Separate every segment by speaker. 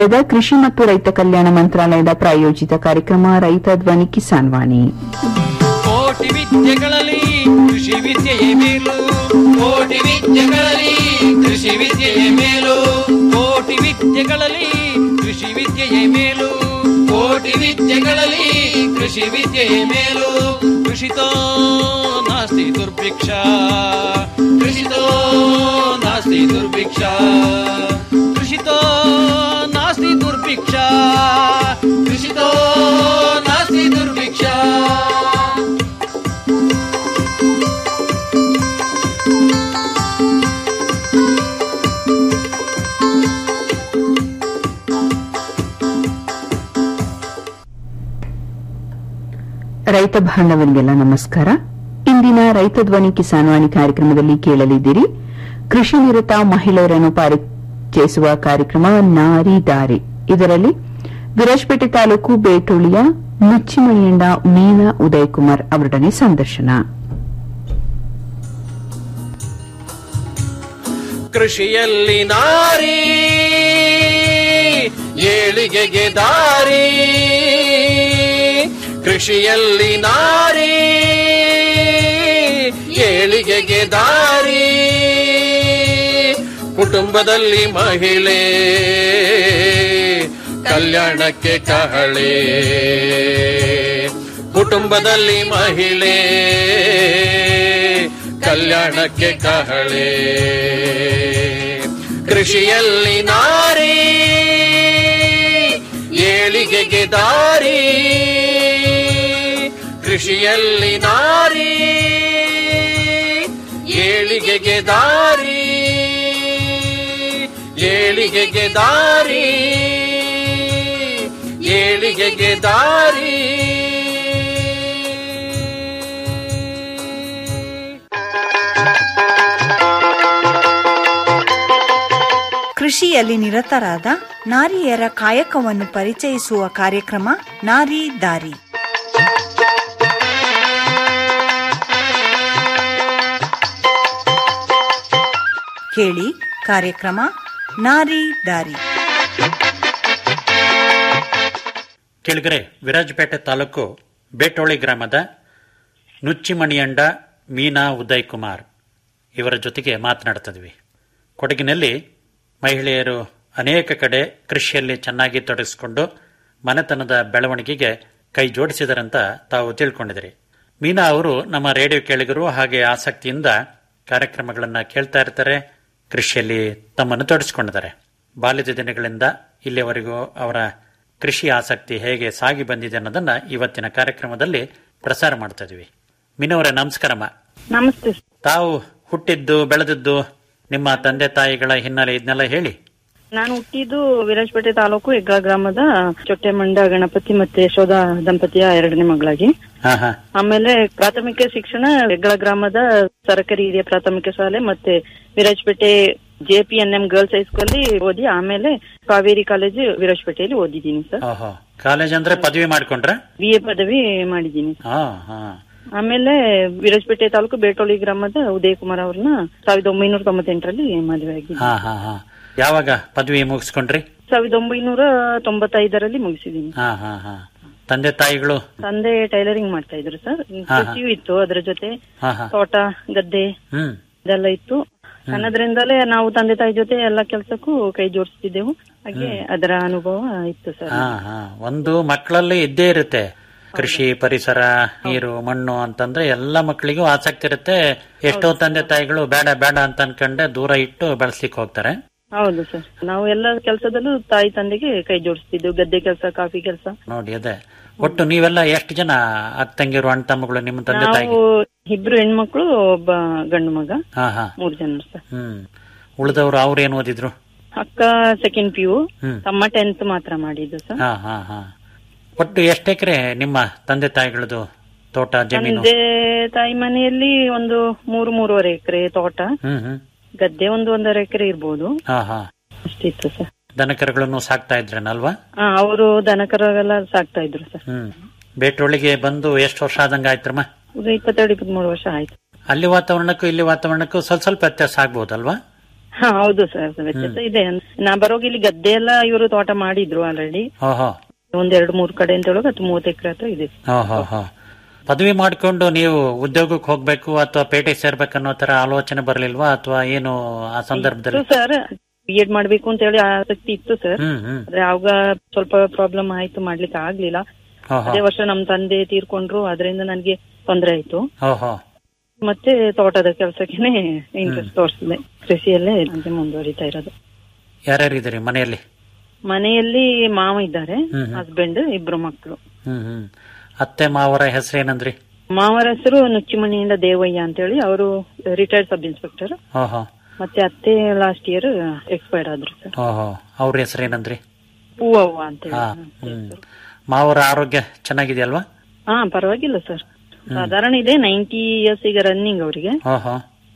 Speaker 1: The ಕೃಷಿ ಮತ್ತು ರೈತ ಕಲ್ಯಾಣ ಮಂತ್ರಾಲಯದ ಪ್ರಾಯೋಜಿತ ಕಾರ್ಯಕ್ರಮ ರೈತ ಧ್ವನಿ ಕಿಸಾನ್ ವಾಣಿ
Speaker 2: ಕೋಟಿ ವಿದ್ಯೆಗಳಲ್ಲಿ ಕೃಷಿ ವಿದ್ಯೆಯೇ ಮೇಲು ಕೋಟಿ ವಿದ್ಯೆಗಳಲ್ಲಿ ಕೃಷಿ ವಿದ್ಯೆಯೇ ಮೇಲು ಕೋಟಿ ವಿದ್ಯೆಗಳಲ್ಲಿ ಕೃಷಿ ವಿದ್ಯೆಯೇ ಮೇಲು ಕೋಟಿ ವಿದ್ಯೆಗಳಲ್ಲಿ ಕೃಷಿ ವಿದ್ಯೆಯೇ ಮೇಲು ಕೃಷಿತೋ ನಾಸ್ತಿ ದುರ್ಭಿಕ್ಷ ಕೃಷಿತೋ ನಾಸ್ತಿ ದುರ್ಭಿಕ್ಷ ಕೃಷಿತೋ ನಾಸ್ತಿ ದುರ್ಭಿಕ್ಷ ಕೃಷಿತೋ ನಾಸ್ತಿ ದುರ್ಭಿಕ್ಷ
Speaker 1: ರೈತ ಬಾಂಧವರಿಗೆಲ್ಲ ನಮಸ್ಕಾರ ಇಂದಿನ ರೈತ ಧ್ವನಿ ಕಿಸಾನ್ ವಾಣಿ ಕಾರ್ಯಕ್ರಮದಲ್ಲಿ ಕೇಳಲಿದ್ದೀರಿ ಕೃಷಿ ನಿರತ ಮಹಿಳೆಯರನ್ನು ಪರಿಚಯಿಸುವ ಕಾರ್ಯಕ್ರಮ ನಾರಿ ದಾರಿ ಇದರಲ್ಲಿ ವಿರಾಜಪೇಟೆ ತಾಲೂಕು ಬೇಟೋಳಿಯ ಮುಚ್ಚಿಮಣಿಯಂಡ ಮೀನಾ ಉದಯಕುಮಾರ್ ಅವರೊಡನೆ ಸಂದರ್ಶನ
Speaker 2: ಕೃಷಿಯಲ್ಲಿ ನಾರಿ ಏಳಿಗೆಗೆ ದಾರಿ ಕೃಷಿಯಲ್ಲಿ ನಾರಿ ಏಳಿಗೆಗೆ ದಾರಿ ಕುಟುಂಬದಲ್ಲಿ ಮಹಿಳೆ ಕಲ್ಯಾಣಕ್ಕೆ ಕಹಳೆ ಕುಟುಂಬದಲ್ಲಿ ಮಹಿಳೆ ಕಲ್ಯಾಣಕ್ಕೆ ಕಹಳೆ ಕೃಷಿಯಲ್ಲಿ ನಾರಿ ಏಳಿಗೆಗೆ ದಾರಿ ಕೃಷಿಯಲ್ಲಿ ನಾರಿ ಏಳಿಗೆಗೆ ದಾರಿ ಏಳಿಗೆಗೆ ದಾರಿ ಏಳಿಗೆಗೆ ದಾರಿ
Speaker 3: ಕೃಷಿಯಲ್ಲಿ ನಿರತರಾದ ನಾರಿಯರ ಕಾಯಕವನ್ನು ಪರಿಚಯಿಸುವ ಕಾರ್ಯಕ್ರಮ ನಾರಿ ದಾರಿ ಕೇಳಿ ಕಾರ್ಯಕ್ರಮ ನಾರಿ ದಾರಿ
Speaker 4: ಕೆಳಗರೆ ವಿರಾಜಪೇಟೆ ತಾಲೂಕು ಬೇಟೋಳಿ ಗ್ರಾಮದ ನುಚ್ಚಿಮಣಿಯಂಡ ಮೀನಾ ಉದಯ್ ಕುಮಾರ್ ಇವರ ಜೊತೆಗೆ ಮಾತನಾಡ್ತಿದ್ವಿ ಕೊಡಗಿನಲ್ಲಿ ಮಹಿಳೆಯರು ಅನೇಕ ಕಡೆ ಕೃಷಿಯಲ್ಲಿ ಚೆನ್ನಾಗಿ ತೊಡಗಿಸಿಕೊಂಡು ಮನೆತನದ ಬೆಳವಣಿಗೆಗೆ ಕೈ ಜೋಡಿಸಿದರಂತ ತಾವು ತಿಳ್ಕೊಂಡಿದಿರಿ ಮೀನಾ ಅವರು ನಮ್ಮ ರೇಡಿಯೋ ಕೇಳಿಗರು ಹಾಗೆ ಆಸಕ್ತಿಯಿಂದ ಕಾರ್ಯಕ್ರಮಗಳನ್ನ ಕೇಳ್ತಾ ಇರ್ತಾರೆ ಕೃಷಿಯಲ್ಲಿ ತಮ್ಮನ್ನು ತೊಡಗಿಸಿಕೊಂಡಿದ್ದಾರೆ ಬಾಲ್ಯದ ದಿನಗಳಿಂದ ಇಲ್ಲಿಯವರೆಗೂ ಅವರ ಕೃಷಿ ಆಸಕ್ತಿ ಹೇಗೆ ಸಾಗಿ ಬಂದಿದೆ ಅನ್ನೋದನ್ನ ಇವತ್ತಿನ ಕಾರ್ಯಕ್ರಮದಲ್ಲಿ ಪ್ರಸಾರ ಮಾಡ್ತಾ ಇದೀವಿ ಮೀನವರೇ ನಮಸ್ಕಾರಮ್ಮ
Speaker 5: ನಮಸ್ತೆ
Speaker 4: ತಾವು ಹುಟ್ಟಿದ್ದು ಬೆಳೆದದ್ದು ನಿಮ್ಮ ತಂದೆ ತಾಯಿಗಳ ಹಿನ್ನೆಲೆ ಇದನ್ನೆಲ್ಲ ಹೇಳಿ
Speaker 5: ನಾನು ಹುಟ್ಟಿದ್ದು ವಿರಾಜಪೇಟೆ ತಾಲೂಕು ಹೆಗ್ಗಳ ಗ್ರಾಮದ ಚೊಟ್ಟೆಮಂಡ ಗಣಪತಿ ಮತ್ತೆ ಯಶೋಧ ದಂಪತಿಯ ಎರಡನೇ ಮಗಳಾಗಿ
Speaker 4: ಹಾ ಹಾ
Speaker 5: ಆಮೇಲೆ ಪ್ರಾಥಮಿಕ ಶಿಕ್ಷಣ ಹೆಗ್ಗಳ ಗ್ರಾಮದ ಸರಕಾರಿ ಹಿರಿಯ ಪ್ರಾಥಮಿಕ ಶಾಲೆ ಮತ್ತೆ ವಿರಾಜಪೇಟೆ ಜೆಪಿಎನ್ಎಂ ಗರ್ಲ್ಸ್ ಹೈಸ್ಕೂಲ್ ಅಲ್ಲಿ ಓದಿ ಆಮೇಲೆ ಕಾವೇರಿ ಕಾಲೇಜು ವಿರಾಜಪೇಟೆಯಲ್ಲಿ ಓದಿದ್ದೀನಿ ಸರ್
Speaker 4: ಓಹೋ ಕಾಲೇಜ್ ಅಂದ್ರೆ ಪದವಿ ಮಾಡ್ಕೊಂಡ್ರ
Speaker 5: ಬಿ ಎ ಪದವಿ ಮಾಡಿದ್ದೀನಿ
Speaker 4: ಹಾ ಹಾ
Speaker 5: ಆಮೇಲೆ ವಿರಾಜಪೇಟೆ ತಾಲೂಕು ಬೇಟೋಳಿ ಗ್ರಾಮದ ಉದಯ್ ಕುಮಾರ್ ಅವ್ರನ್ನ ಸಾವಿರದ ಒಂಬೈನೂರ ತೊಂಬತ್ತೆಂಟರಲ್ಲಿ ಮದುವೆ ಆಗಿದ್ದೀನಿ
Speaker 4: ಹಾ ಹಾ ಹಾ ಯಾವಾಗ ಪದವಿ ಮುಗಿಸ್ಕೊಂಡ್ರಿ
Speaker 5: ಸಾವಿರದ ಒಂಬೈನೂರ ತೊಂಬತ್ತೈದರಲ್ಲಿ ಮುಗಿಸಿದ್ದೀನಿ
Speaker 4: ಹಾ ಹಾ ಹಾ ತಂದೆ ತಾಯಿಗಳು
Speaker 5: ತಂದೆ ಟೈಲರಿಂಗ್ ಮಾಡ್ತಾ ಇದ್ರು ಸರ್
Speaker 4: ಹಾ, ಹಾ.
Speaker 5: ಕೃಷಿಯೂ ಇತ್ತು ಅದ್ರ ಜೊತೆ
Speaker 4: ಹಾ ಹಾ
Speaker 5: ತೋಟ ಗದ್ದೆ
Speaker 4: ಹ್ಮ್
Speaker 5: ಇದೆಲ್ಲ ಇತ್ತು ಅನ್ನೋದ್ರಿಂದಲೇ ನಾವು ತಂದೆ ತಾಯಿ ಜೊತೆ ಎಲ್ಲ ಕೆಲಸಕ್ಕೂ ಕೈ ಜೋಡಿಸ್ತಿದ್ದೆವು ಹಾಗೆ ಅದರ ಅನುಭವ ಇತ್ತು ಸರ್
Speaker 4: ಹಾ ಹಾ ಒಂದು ಮಕ್ಕಳಲ್ಲಿ ಇದ್ದೇ ಇರುತ್ತೆ ಕೃಷಿ ಪರಿಸರ ನೀರು ಮಣ್ಣು ಅಂತಂದ್ರೆ ಎಲ್ಲ ಮಕ್ಕಳಿಗೂ ಆಸಕ್ತಿ ಇರುತ್ತೆ ಎಷ್ಟೋ ತಂದೆ ತಾಯಿಗಳು ಬೇಡ ಬೇಡ ಅಂತ ಅನ್ಕೊಂಡೆ ದೂರ ಇಟ್ಟು ಬೆಳೆಸ್ಲಿಕ್ಕೆ ಹೋಗ್ತಾರೆ
Speaker 5: ಹೌದು ಸರ್ ನಾವು ಎಲ್ಲ ಕೆಲಸದಲ್ಲೂ ತಾಯಿ ತಂದೆಗೆ ಕೈ ಜೋಡಿಸ್ತಿದ್ದೆವು ಗದ್ದೆ ಕೆಲಸ ಕಾಫಿ ಕೆಲಸ
Speaker 4: ನೋಡಿ ಅದೇ ಒಟ್ಟು ನೀವೆಲ್ಲ ಎಷ್ಟು ಜನ ಅಕ್ಕ ತಂಗಿರು ಅಣ್ಣ ತಮ್ಮಗಳು ನಿಮ್ಮ ತಂದೆ
Speaker 5: ನಾವು
Speaker 4: ತಾಯಿಗೆ
Speaker 5: ಇಬ್ರು ಹೆಣ್ಮಕ್ಳು ಒಬ್ಬ ಗಂಡು ಮಗ
Speaker 4: ಹಾ ಹಾ
Speaker 5: ಮೂರ್ ಜನ ಸರ್
Speaker 4: ಹ್ಮ್ ಉಳಿದವರು ಅವ್ರು ಏನ್ ಓದಿದ್ರು
Speaker 5: ಅಕ್ಕ ಸೆಕೆಂಡ್ ಪಿ ಯು
Speaker 4: ಹ್ಮ್
Speaker 5: ತಮ್ಮ ಟೆಂತ್ ಮಾತ್ರ ಮಾಡಿದ್ದು ಸರ್
Speaker 4: ಹಾ ಹಾ ಹಾ ಒಟ್ಟು ಎಷ್ಟು ಎಕರೆ ನಿಮ್ಮ ತಂದೆ ತಾಯಿಗಳದು ತೋಟ ಜಮೀನು
Speaker 5: ತಂದೆ ತಾಯಿ ಮನೆಯಲ್ಲಿ ಒಂದು ಮೂರು ಮೂರುವರೆ ಎಕರೆ ತೋಟ
Speaker 4: ಹ್ಮ್ ಹ್ಮ್
Speaker 5: ಗದ್ದೆ ಒಂದು ಒಂದೂವರೆ ಎಕರೆ ಇರ್ಬೋದು
Speaker 4: ಹಾ ಹಾ
Speaker 5: ಅಷ್ಟಿತ್ತು ಸರ್
Speaker 4: ದನಕರುಗಳನ್ನು ಸಾಕ್ತಾ ಇದ್ರೇನಲ್ವಾ
Speaker 5: ಹಾ ಅವರು ದನಕರಗೆಲ್ಲ ಸಾಕ್ತಾ ಇದ್ರು ಸರ್
Speaker 4: ಹ್ಮ್ ಬೇಟೊಳಿಗೆ ಬಂದು ಎಷ್ಟು ವರ್ಷ ಆದಂಗ ಆಯ್ತ್ರಮ್ಮ
Speaker 5: ಈಗ ಇಪ್ಪತ್ತೆರಡು ಇಪ್ಪತ್ಮೂರು ವರ್ಷ ಆಯ್ತು
Speaker 4: ಅಲ್ಲಿ ವಾತಾವರಣಕ್ಕೂ ಇಲ್ಲಿ ವಾತಾವರಣಕ್ಕೂ ಸ್ವಲ್ಪ ಸ್ವಲ್ಪ ವ್ಯತ್ಯಾಸ ಆಗ್ಬೋದಲ್ವಾ
Speaker 5: ಹಾ ಹೌದು ಸರ್ ವ್ಯತ್ಯಾಸ ಇದೆ ನಾ ಬರೋಗಿ ಇಲ್ಲಿ ಗದ್ದೆ ಎಲ್ಲ ಇವರು ತೋಟ ಮಾಡಿದ್ರು ಆಲ್ರೆಡಿ
Speaker 4: ಓಹೋ
Speaker 5: ಒಂದ್ ಎರಡ್ ಮೂರ್ ಕಡೆ ಅಂತ ಹೇಳುವಾಗ ಹತ್ತು ಮೂವತ್ತು ಎಕರೆ ಹತ್ರ ಇದೆ
Speaker 4: ಓಹೋ ಹೋ ಪದವಿ ಮಾಡ್ಕೊಂಡು ನೀವು ಉದ್ಯೋಗಕ್ಕೆ ಹೋಗ್ಬೇಕು ಅಥವಾ ಪೇಟೆ ಸೇರ್ಬೇಕನ್ನೋ ತರ ಆಲೋಚನೆ ಬರ್ಲಿಲ್ವಾ ಅಥವಾ ಏನು ಆ ಸಂದರ್ಭದಲ್ಲಿ
Speaker 5: ಸರ್ ಬಿ ಎಡ್ ಮಾಡ್ಬೇಕು ಅಂತ ಹೇಳಿ ಆಸಕ್ತಿ ಇತ್ತು ಸರ್
Speaker 4: ಹ್ಮ್ ಹ್ಮ್
Speaker 5: ಆದ್ರೆ ಅವಾಗ ಸ್ವಲ್ಪ ಪ್ರಾಬ್ಲಮ್ ಆಯ್ತು ಮಾಡ್ಲಿಕ್ಕೆ ಆಗ್ಲಿಲ್ಲ
Speaker 4: ಓಹೋ
Speaker 5: ಅದೇ ವರ್ಷ ನಮ್ ತಂದೆ ತೀರ್ಕೊಂಡ್ರು ಅದರಿಂದ ನನ್ಗೆ ತೊಂದರೆ ಆಯ್ತು
Speaker 4: ಓಹೋ
Speaker 5: ಮತ್ತೆ ತೋಟದ ಕೆಲಸಕ್ಕೆ ಇಂಟ್ರೆಸ್ಟ್ ತೋರಿಸಿದೆ ಕೃಷಿಯಲ್ಲೇ ನಂಗೆ ಮುಂದುವರಿತಾ ಇರೋದು
Speaker 4: ಯಾರ್ಯಾರಿದ್ದೀರಿ ಮನೆಯಲ್ಲಿ
Speaker 5: ಮನೆಯಲ್ಲಿ ಮಾವ ಇದ್ದಾರೆ
Speaker 4: ಹ್ಮ್ ಹ್ಮ್.
Speaker 5: ಹಸ್ಬೆಂಡ್ ಇಬ್ರು ಮಕ್ಕಳು
Speaker 4: ಹ್ಮ್ ಹ್ಮ್ ಅತ್ತೆ ಮಾವರ ಹೆಸರೇನಂದ್ರಿ
Speaker 5: ಮಾವರ ಹೆಸರು ನುಚ್ಚಿಮಣಿಯಿಂದ ದೇವಯ್ಯ ಅಂತ ಹೇಳಿ ಅವರು ರಿಟೈರ್ಡ್ ಸಬ್ ಇನ್ಸ್ಪೆಕ್ಟರ್
Speaker 4: ಓಹೋ
Speaker 5: ಮತ್ತೆ ಅತ್ತೆ ಲಾಸ್ಟ್ ಇಯರ್ ಎಕ್ಸ್ಪೈರ್ ಆದ್ರು ಸರ್
Speaker 4: ಓಹೋ ಅವ್ರ ಹೆಸರೇನಂದ್ರಿ
Speaker 5: ಹೂವವ್ವ ಅಂತ ಹೇಳಿ
Speaker 4: ಹಾ ಹ್ಮ್ ಮಾವರ ಆರೋಗ್ಯ ಚೆನ್ನಾಗಿದೆಯಲ್ವಾ
Speaker 5: ಹಾ ಪರವಾಗಿಲ್ಲ ಸರ್ ಸಾಧಾರಣ ಇದೆ ನೈಂಟಿ ಇಯರ್ಸ್ ಈಗ ರನ್ನಿಂಗ್ ಅವರಿಗೆ
Speaker 4: ಓಹೋ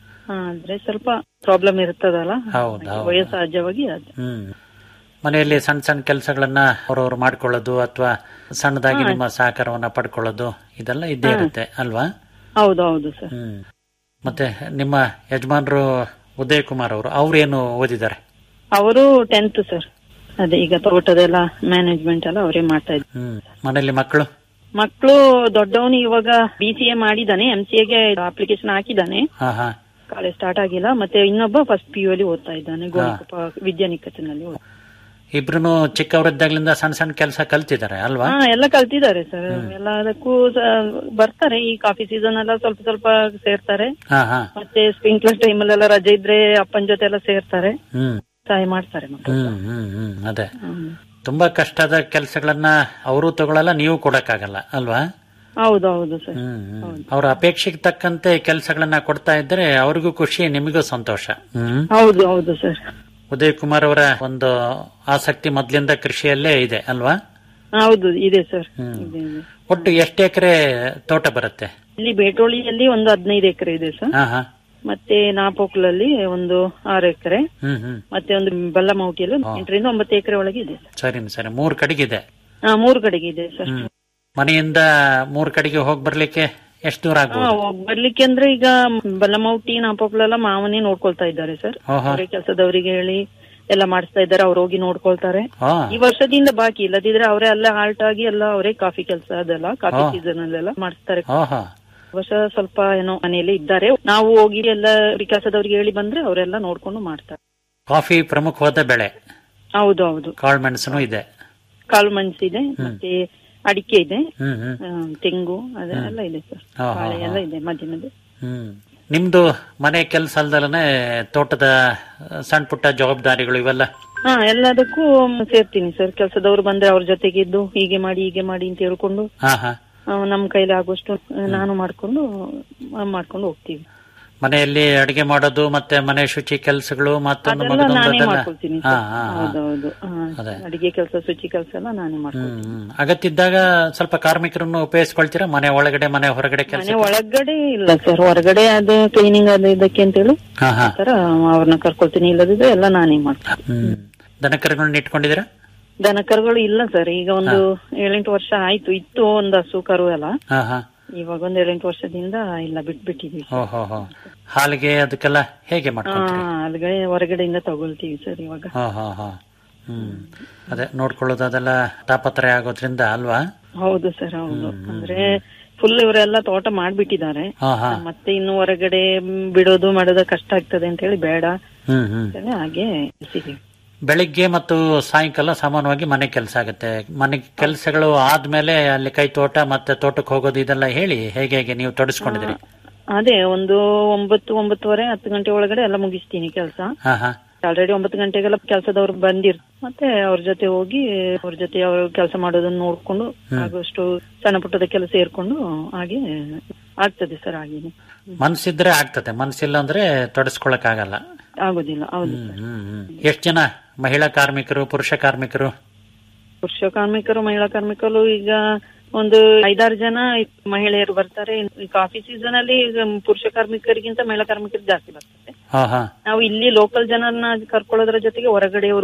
Speaker 5: ಆದ್ರೆ ಸ್ವಲ್ಪ ಪ್ರಾಬ್ಲಮ್ ಇರ್ತದಲ್ಲ
Speaker 4: ಹೌದು, ಹೌದು.
Speaker 5: ವಯಸ್ಸು ಸಹಜವಾಗಿ ಅದು
Speaker 4: ಹ್ಮ್ ಮನೆಯಲ್ಲಿ ಸಣ್ಣ ಸಣ್ಣ ಕೆಲಸಗಳನ್ನ ಅವ್ರವ್ರು ಮಾಡ್ಕೊಳ್ಳೋದು ಅಥವಾ ಸಣ್ಣದಾಗಿ ನಿಮ್ಮ ಸಹಕಾರವನ್ನ ಪಡ್ಕೊಳ್ಳೋದು ಇದೆಲ್ಲ ಇದ್ದೇ ಇರುತ್ತೆ ಅಲ್ವಾ
Speaker 5: ಹೌದು ಹೌದು ಸರ್
Speaker 4: ಹ್ಮ್ ಮತ್ತೆ ನಿಮ್ಮ ಯಜಮಾನರು ಉದಯ್ ಕುಮಾರ್ ಅವರು ಅವ್ರೇನು ಓದಿದ್ದಾರೆ
Speaker 5: ಅವರು ಟೆಂತ್ ಸರ್ ಅದೇ ಈಗ ತೋಟದೆಲ್ಲ ಮ್ಯಾನೇಜ್ಮೆಂಟ್ ಎಲ್ಲ ಅವರೇ ಮಾಡ್ತಾ ಇದ್ರು
Speaker 4: ಹ್ಮ್ ಮನೆಯಲ್ಲಿ ಮಕ್ಕಳು
Speaker 5: ಮಕ್ಕಳು ದೊಡ್ಡವನು ಇವಾಗ ಬಿ ಸಿ ಎ ಮಾಡಿದಾನೆ ಎಂ ಸಿ ಎಗೆ ಅಪ್ಲಿಕೇಶನ್ ಹಾಕಿದ್ದಾನೆ
Speaker 4: ಹಾ ಹಾ
Speaker 5: ಕಾಲೇಜ್ ಸ್ಟಾರ್ಟ್ ಆಗಿಲ್ಲ ಮತ್ತೆ ಇನ್ನೊಬ್ಬ ಫಸ್ಟ್ ಪಿ ಯು ಅಲ್ಲಿ ಓದ್ತಾ ಇದ್ದಾನೆ ಗೋಣಿಕೊಪ್ಪ ವಿದ್ಯಾನಿಕೇತನಲ್ಲಿ ಓದ್ತಾ
Speaker 4: ಇಬ್ರು ಚಿಕ್ಕವರಿದ್ದಾಗ್ಲಿಂದ ಸಣ್ಣ ಸಣ್ಣ ಕೆಲಸ ಕಲ್ತಿದ್ದಾರೆ ಅಲ್ವಾ
Speaker 5: ಹಾ ಎಲ್ಲ ಕಲ್ತಿದ್ದಾರೆ ಸರ್ ಎಲ್ಲದಕ್ಕೂ ಸ- ಬರ್ತಾರೆ ಈ ಕಾಫಿ ಸೀಸನ್ ಎಲ್ಲ ಸ್ವಲ್ಪ ಸ್ವಲ್ಪ ಸೇರ್ತಾರೆ
Speaker 4: ಹಾ ಹಾ
Speaker 5: ಮತ್ತೆ ಸ್ಪ್ರಿಂಕ್ಲರ್ ಟೈಮಲ್ಲೆಲ್ಲ ರಜೆ ಇದ್ರೆ ಅಪ್ಪನ ಜೊತೆ ಎಲ್ಲ ಸೇರ್ತಾರೆ
Speaker 4: ಹ್ಮ್
Speaker 5: ಸಹಾಯ ಮಾಡ್ತಾರೆ ಮಕ್ಕಳು
Speaker 4: ಹ್ಮ್ ಹ್ಮ್ ಹ್ಮ್ ಅದೇ
Speaker 5: ಹ್ಮ್.
Speaker 4: ತುಂಬಾ ಕಷ್ಟದ ಕೆಲಸಗಳನ್ನ ಅವರು ತಗೊಳಲ್ಲ ನೀವು ಕೊಡಕ್ಕಾಗಲ್ಲ ಅಲ್ವಾ
Speaker 5: ಹೌದು ಹೌದು ಸರ್
Speaker 4: ಹ್ಮ್ ಹ್ಮ್. ಅವ್ರ ಅಪೇಕ್ಷೆಗೆ ತಕ್ಕಂತೆ ಕೆಲಸಗಳನ್ನ ಕೊಡ್ತಾ ಇದ್ರೆ ಅವ್ರಿಗೂ ಖುಷಿ ನಿಮಗೂ ಸಂತೋಷ ಹ್ಮ್
Speaker 5: ಹೌದು ಹೌದು ಸರ್
Speaker 4: ಉದಯ್ ಕುಮಾರ್ ಅವರ ಒಂದು ಆಸಕ್ತಿ ಮೊದ್ಲಿಂದ ಕೃಷಿಯಲ್ಲೇ ಇದೆ ಅಲ್ವಾ
Speaker 5: ಹೌದು ಇದೆ ಸರ್
Speaker 4: ಹ್ಮ್.
Speaker 5: ಇದೆ ಇದೆ
Speaker 4: ಒಟ್ಟು ಎಷ್ಟು ಎಕರೆ ತೋಟ ಬರುತ್ತೆ
Speaker 5: ಇಲ್ಲಿ ಬೇಟೋಳಿಯಲ್ಲಿ ಒಂದು ಹದಿನೈದು ಎಕರೆ ಇದೆ ಸರ್
Speaker 4: ಹಾ ಹಾ
Speaker 5: ಮತ್ತೆ ನಾಪೋಕ್ಲಲ್ಲಿ ಒಂದು ಆರು ಎಕರೆ
Speaker 4: ಹ್ಮ್ ಹ್ಮ್
Speaker 5: ಮತ್ತೆ ಒಂದು ಬಲ್ಲಮೌಟಿಯಲ್ಲಿ ಎಂಟರಿಂದ ಒಂಬತ್ತು ಎಕರೆ ಒಳಗೆ ಇದೆ ಸರ್
Speaker 4: ಸರಿ ಸರಿ ಮೂರ್ ಕಡೆಗಿದೆ
Speaker 5: ಹಾ ಮೂರು ಕಡೆಗೆ ಇದೆ ಸರ್
Speaker 4: ಹ್ಮ್ ಮನೆಯಿಂದ ಮೂರ್ ಕಡೆಗೆ ಹೋಗ್ ಬರ್ಲಿಕ್ಕೆ ಎಷ್ಟು ದೂರ
Speaker 5: ಹಾ
Speaker 4: ಆಗ್ಬೋದು
Speaker 5: ಹೋಗ್ ಬರ್ಲಿಕ್ಕೆ ಅಂದ್ರೆ ಈಗ ಬಲ್ಲಮೌಟಿ ನಾಪೋಕ್ಲೆಲ್ಲ ಮಾವನೇ ನೋಡ್ಕೊಳ್ತಾ ಇದ್ದಾರೆ ಸರ್
Speaker 4: ಓಹೋ
Speaker 5: ಅವರೇ ಕೆಲಸದವರಿಗೆ ಹೇಳಿ ಎಲ್ಲ ಮಾಡಿಸ್ತಾ ಇದ್ದಾರೆ ಅವ್ರು ಹೋಗಿ ನೋಡ್ಕೊಳ್ತಾರೆ
Speaker 4: ಹಾ
Speaker 5: ಈ ವರ್ಷದಿಂದ ಬಾಕಿ ಇಲ್ಲದಿದ್ರೆ ಅವರೇ ಅಲ್ಲೇ ಹಾಲ್ಟ್ ಆಗಿ ಎಲ್ಲ ಅವರೇ ಕಾಫಿ ಕೆಲಸ ಅದೆಲ್ಲ ಕಾಫಿ
Speaker 4: ಹಾ.
Speaker 5: ಸೀಸನ್ ಅಲ್ಲೆಲ್ಲ ಮಾಡಿಸ್ತಾರೆ
Speaker 4: ಓಹೋ
Speaker 5: ಈ ವರ್ಷ ಸ್ವಲ್ಪ ಏನೋ ಮನೆಯಲ್ಲಿ ಇದ್ದಾರೆ ನಾವು ಹೋಗಿ ಎಲ್ಲ ವಿಕಾಸದವ್ರಿಗೆ ಹೇಳಿ ಬಂದ್ರೆ ಅವರೆಲ್ಲ ನೋಡ್ಕೊಂಡು ಮಾಡ್ತಾರೆ
Speaker 4: ಕಾಫಿ ಪ್ರಮುಖವಾದ ಬೆಳೆ
Speaker 5: ಹೌದು ಹೌದು
Speaker 4: ಕಾಳು ಮೆಣಸನು ಇದೆ
Speaker 5: ಕಾಳು ಮೆಣಸು ಇದೆ ಮತ್ತೆ ಅಡಿಕೆ ಇದೆ
Speaker 4: ಹ್ಮ್ ಹ್ಮ್
Speaker 5: ಆ, ತೆಂಗು ಅದೆಲ್ಲ ಇದೆ ಸರ್
Speaker 4: ಹಾ, ಹಾ,
Speaker 5: ಬಾಳೆ
Speaker 4: ಹಾ.
Speaker 5: ಎಲ್ಲ ಇದೆ ಮಧ್ಯ ಮಧ್ಯೆ
Speaker 4: ಹ್ಮ್ ನಿಮ್ದು ಮನೆ ಕೆಲಸ ಅಲ್ದಲನೆ ತೋಟದ ಸಣ್ಣ ಪುಟ್ಟ ಜವಾಬ್ದಾರಿಗಳು ಇವೆಲ್ಲ
Speaker 5: ಹಾ ಎಲ್ಲದಕ್ಕೂ ಸೇರ್ತೀನಿ ಸರ್ ಕೆಲಸದವ್ರು ಬಂದ್ರೆ ಅವ್ರ ಜೊತೆಗಿದ್ದು ಹೀಗೆ ಮಾಡಿ ಹೀಗೆ ಮಾಡಿ ಅಂತ ಹೇಳ್ಕೊಂಡು
Speaker 4: ಹಾ ಹಾ
Speaker 5: ಆ, ನಮ್ ಕೈಲಿ ಆಗುವಷ್ಟು ಆ, ನಾನು ಮಾಡ್ಕೊಂಡು ಆ, ಮಾಡ್ಕೊಂಡು ಹೋಗ್ತೀವಿ
Speaker 4: ಮನೆಯಲ್ಲಿ ಅಡಿಗೆ ಮಾಡೋದು ಮತ್ತೆ ಮನೆ ಶುಚಿ ಕೆಲಸಗಳು ಮತ್ತೊಂದು
Speaker 5: ಅದೆಲ್ಲ
Speaker 4: ಮಗದೊಂದು
Speaker 5: ನಾನೇ
Speaker 4: ಅದೆಲ್ಲ
Speaker 5: ಮಾಡ್ಕೊಳ್ತೀನಿ
Speaker 4: ಹಾ
Speaker 5: ಸರ್.
Speaker 4: ಹಾ ಹಾ.
Speaker 5: ಹೌದೌದು ಆ,
Speaker 4: ಅದೇ.
Speaker 5: ಅಡಿಗೆ ಕೆಲಸ ಶುಚಿ ಕೆಲಸ ಎಲ್ಲ ನಾನೇ ಮಾಡ್ಕೊಳ್ತೀನಿ
Speaker 4: ಹ್ಮ್ ಹ್ಮ್. ಅಗತ್ಯಿದ್ದಾಗ ಸ್ವಲ್ಪ ಕಾರ್ಮಿಕರನ್ನು ಉಪಯೋಗಿಸ್ಕೊಳ್ತೀರಾ ಮನೆ ಒಳಗಡೆ ಮನೆ ಹೊರಗಡೆ ಕೆಲಸ
Speaker 5: ಮನೆ ಒಳಗಡೆ ಇಲ್ಲ ಸರ್ ಹೊರಗಡೆ ಅದು ಕ್ಲೀನಿಂಗ್ ಅದು ಇದಕ್ಕೆ ಅಂತ ಹೇಳಿ
Speaker 4: ಹಾ ಹಾ
Speaker 5: ಆತರ ಅವ್ರನ್ನ ಕರ್ಕೊಳ್ತೀನಿ ಇಲ್ಲದಿದ್ರೆ ಎಲ್ಲ ನಾನೇ ಮಾಡ್ತೀನಿ
Speaker 4: ಹ್ಮ್ ದನಕರುಗಳನ್ನ ಇಟ್ಕೊಂಡಿದ್ದೀರಾ
Speaker 5: ದನ ಕರುಗಳು ಇಲ್ಲ ಸರ್ ಈಗ ಒಂದು ಏಳೆಂಟು ವರ್ಷ ಆಯ್ತು ಇತ್ತು ಒಂದು ಹಸು ಕರು ಎಲ್ಲ
Speaker 4: ಹಾ ಹಾ
Speaker 5: ಇವಾಗ ಒಂದ್ ಏಳೆಂಟು ವರ್ಷದಿಂದ ಇಲ್ಲ ಬಿಟ್ಬಿಟ್ಟಿದೀವಿ
Speaker 4: ಓ ಹೋ ಹೋ ಹಾಲಿಗೆ ಅದಕ್ಕೆಲ್ಲ ಹೇಗೆ
Speaker 5: ಹಾ
Speaker 4: ಮಾಡ್ಕೊಂತೀರಿ
Speaker 5: ಅಲ್ಗಡೆ ಹೊರಗಡೆಯಿಂದ ತಗೊಳ್ತೀವಿ ಸರ್ ಇವಾಗ
Speaker 4: ಹಾ ಹಾ ಹಾ ಹ್ಮ್ ಅದೇ ನೋಡ್ಕೊಳ್ಳೋದು ಅದೆಲ್ಲ ತಾಪತ್ರೆ ಆಗೋದ್ರಿಂದ ಅಲ್ವಾ
Speaker 5: ಹೌದು ಸರ್ ಹೌದು ಅಂದ್ರೆ ಫುಲ್ ಇವರೆಲ್ಲ ತೋಟ ಮಾಡ್ಬಿಟ್ಟಿದ್ದಾರೆ
Speaker 4: ಹಾ ಹಾ
Speaker 5: ಮತ್ತೆ ಇನ್ನು ಹೊರಗಡೆ ಮ್, ಬಿಡೋದು ಮಾಡೋದು ಕಷ್ಟ ಆಗ್ತದೆ ಅಂತ ಹೇಳಿ ಬೇಡ
Speaker 4: ಹ್ಮ್ ಹ್ಮ್
Speaker 5: ಅಂತ ಹೇಳಿ ಹಾಗೆ ಇರ್ತೀವಿ.
Speaker 4: ಬೆಳಿಗ್ಗೆ ಮತ್ತು ಸಾಯಂಕಾಲ ಸಮಾನವಾಗಿ ಮನೆ ಕೆಲಸ ಆಗುತ್ತೆ ಮನೆ ಕೆಲಸಗಳು ಆದ್ಮೇಲೆ ಅಲ್ಲಿ ಕೈ ತೋಟ ಮತ್ತೆ ತೋಟಕ್ಕೆ ಹೋಗೋದು ಇದೆಲ್ಲ ಹೇಳಿ ಹೇಗೆ ಹೇಗೆ ನೀವು ತೊಡಸ್ಕೊಂಡಿದ್ದೀರಿ
Speaker 5: ಅದೇ ಒಂದು ಒಂಬತ್ತು ಒಂಬತ್ತುವರೆ ಹತ್ತು ಗಂಟೆ ಒಳಗಡೆ ಎಲ್ಲ ಮುಗಿಸ್ತೀನಿ ಕೆಲಸ
Speaker 4: ಹಾ ಹಾ
Speaker 5: ಆಲ್ರೆಡಿ ಒಂಬತ್ತು ಗಂಟೆಗೆಲ್ಲ ಕೆಲಸದವ್ರು ಬಂದಿರ್ ಮತ್ತೆ ಅವ್ರ ಜೊತೆ ಹೋಗಿ ಅವ್ರ ಜೊತೆ ಅವ್ರ ಕೆಲಸ ಮಾಡೋದನ್ನ ನೋಡ್ಕೊಂಡು ಆಗುವಷ್ಟು ಸಣ್ಣ ಪುಟ್ಟದ ಕೆಲಸ ಸೇರ್ಕೊಂಡು ಹಾಗೆ ಆಗ್ತದೆ ಸರ್ ಹಾಗೇನೆ
Speaker 4: ಮನ್ಸಿದ್ರೆ ಆಗ್ತದೆ ಮನ್ಸಿಲ್ಲ ಅಂದ್ರೆ ತೊಡಸ್ಕೊಳಕ್ ಆಗಲ್ಲ
Speaker 5: ಆಗೋದಿಲ್ಲ ಹೌದು
Speaker 4: ಹ್ಮ್ ಹ್ಮ್ ಹ್ಮ್ ಎಷ್ಟ್ ಜನ ಮಹಿಳಾ ಕಾರ್ಮಿಕರು ಪುರುಷ ಕಾರ್ಮಿಕರು
Speaker 5: ಪುರುಷ ಕಾರ್ಮಿಕರು ಮಹಿಳಾ ಕಾರ್ಮಿಕರು ಈಗ ಒಂದು ಐದಾರು ಜನ ಮಹಿಳೆಯರು ಬರ್ತಾರೆ ಈ ಕಾಫಿ ಸೀಸನ್ ಅಲ್ಲಿ ಈಗ ಪುರುಷ ಕಾರ್ಮಿಕರಿಗಿಂತ ಮಹಿಳಾ ಕಾರ್ಮಿಕರು ಜಾಸ್ತಿ ಬರ್ತಾರೆ
Speaker 4: ಹಾ ಹಾ
Speaker 5: ನಾವು ಇಲ್ಲಿ ಲೋಕಲ್ ಜನರನ್ನ ಕರ್ಕೊಳ್ಳೋದ್ರ ಜೊತೆಗೆ ಹೊರಗಡೆಯವರು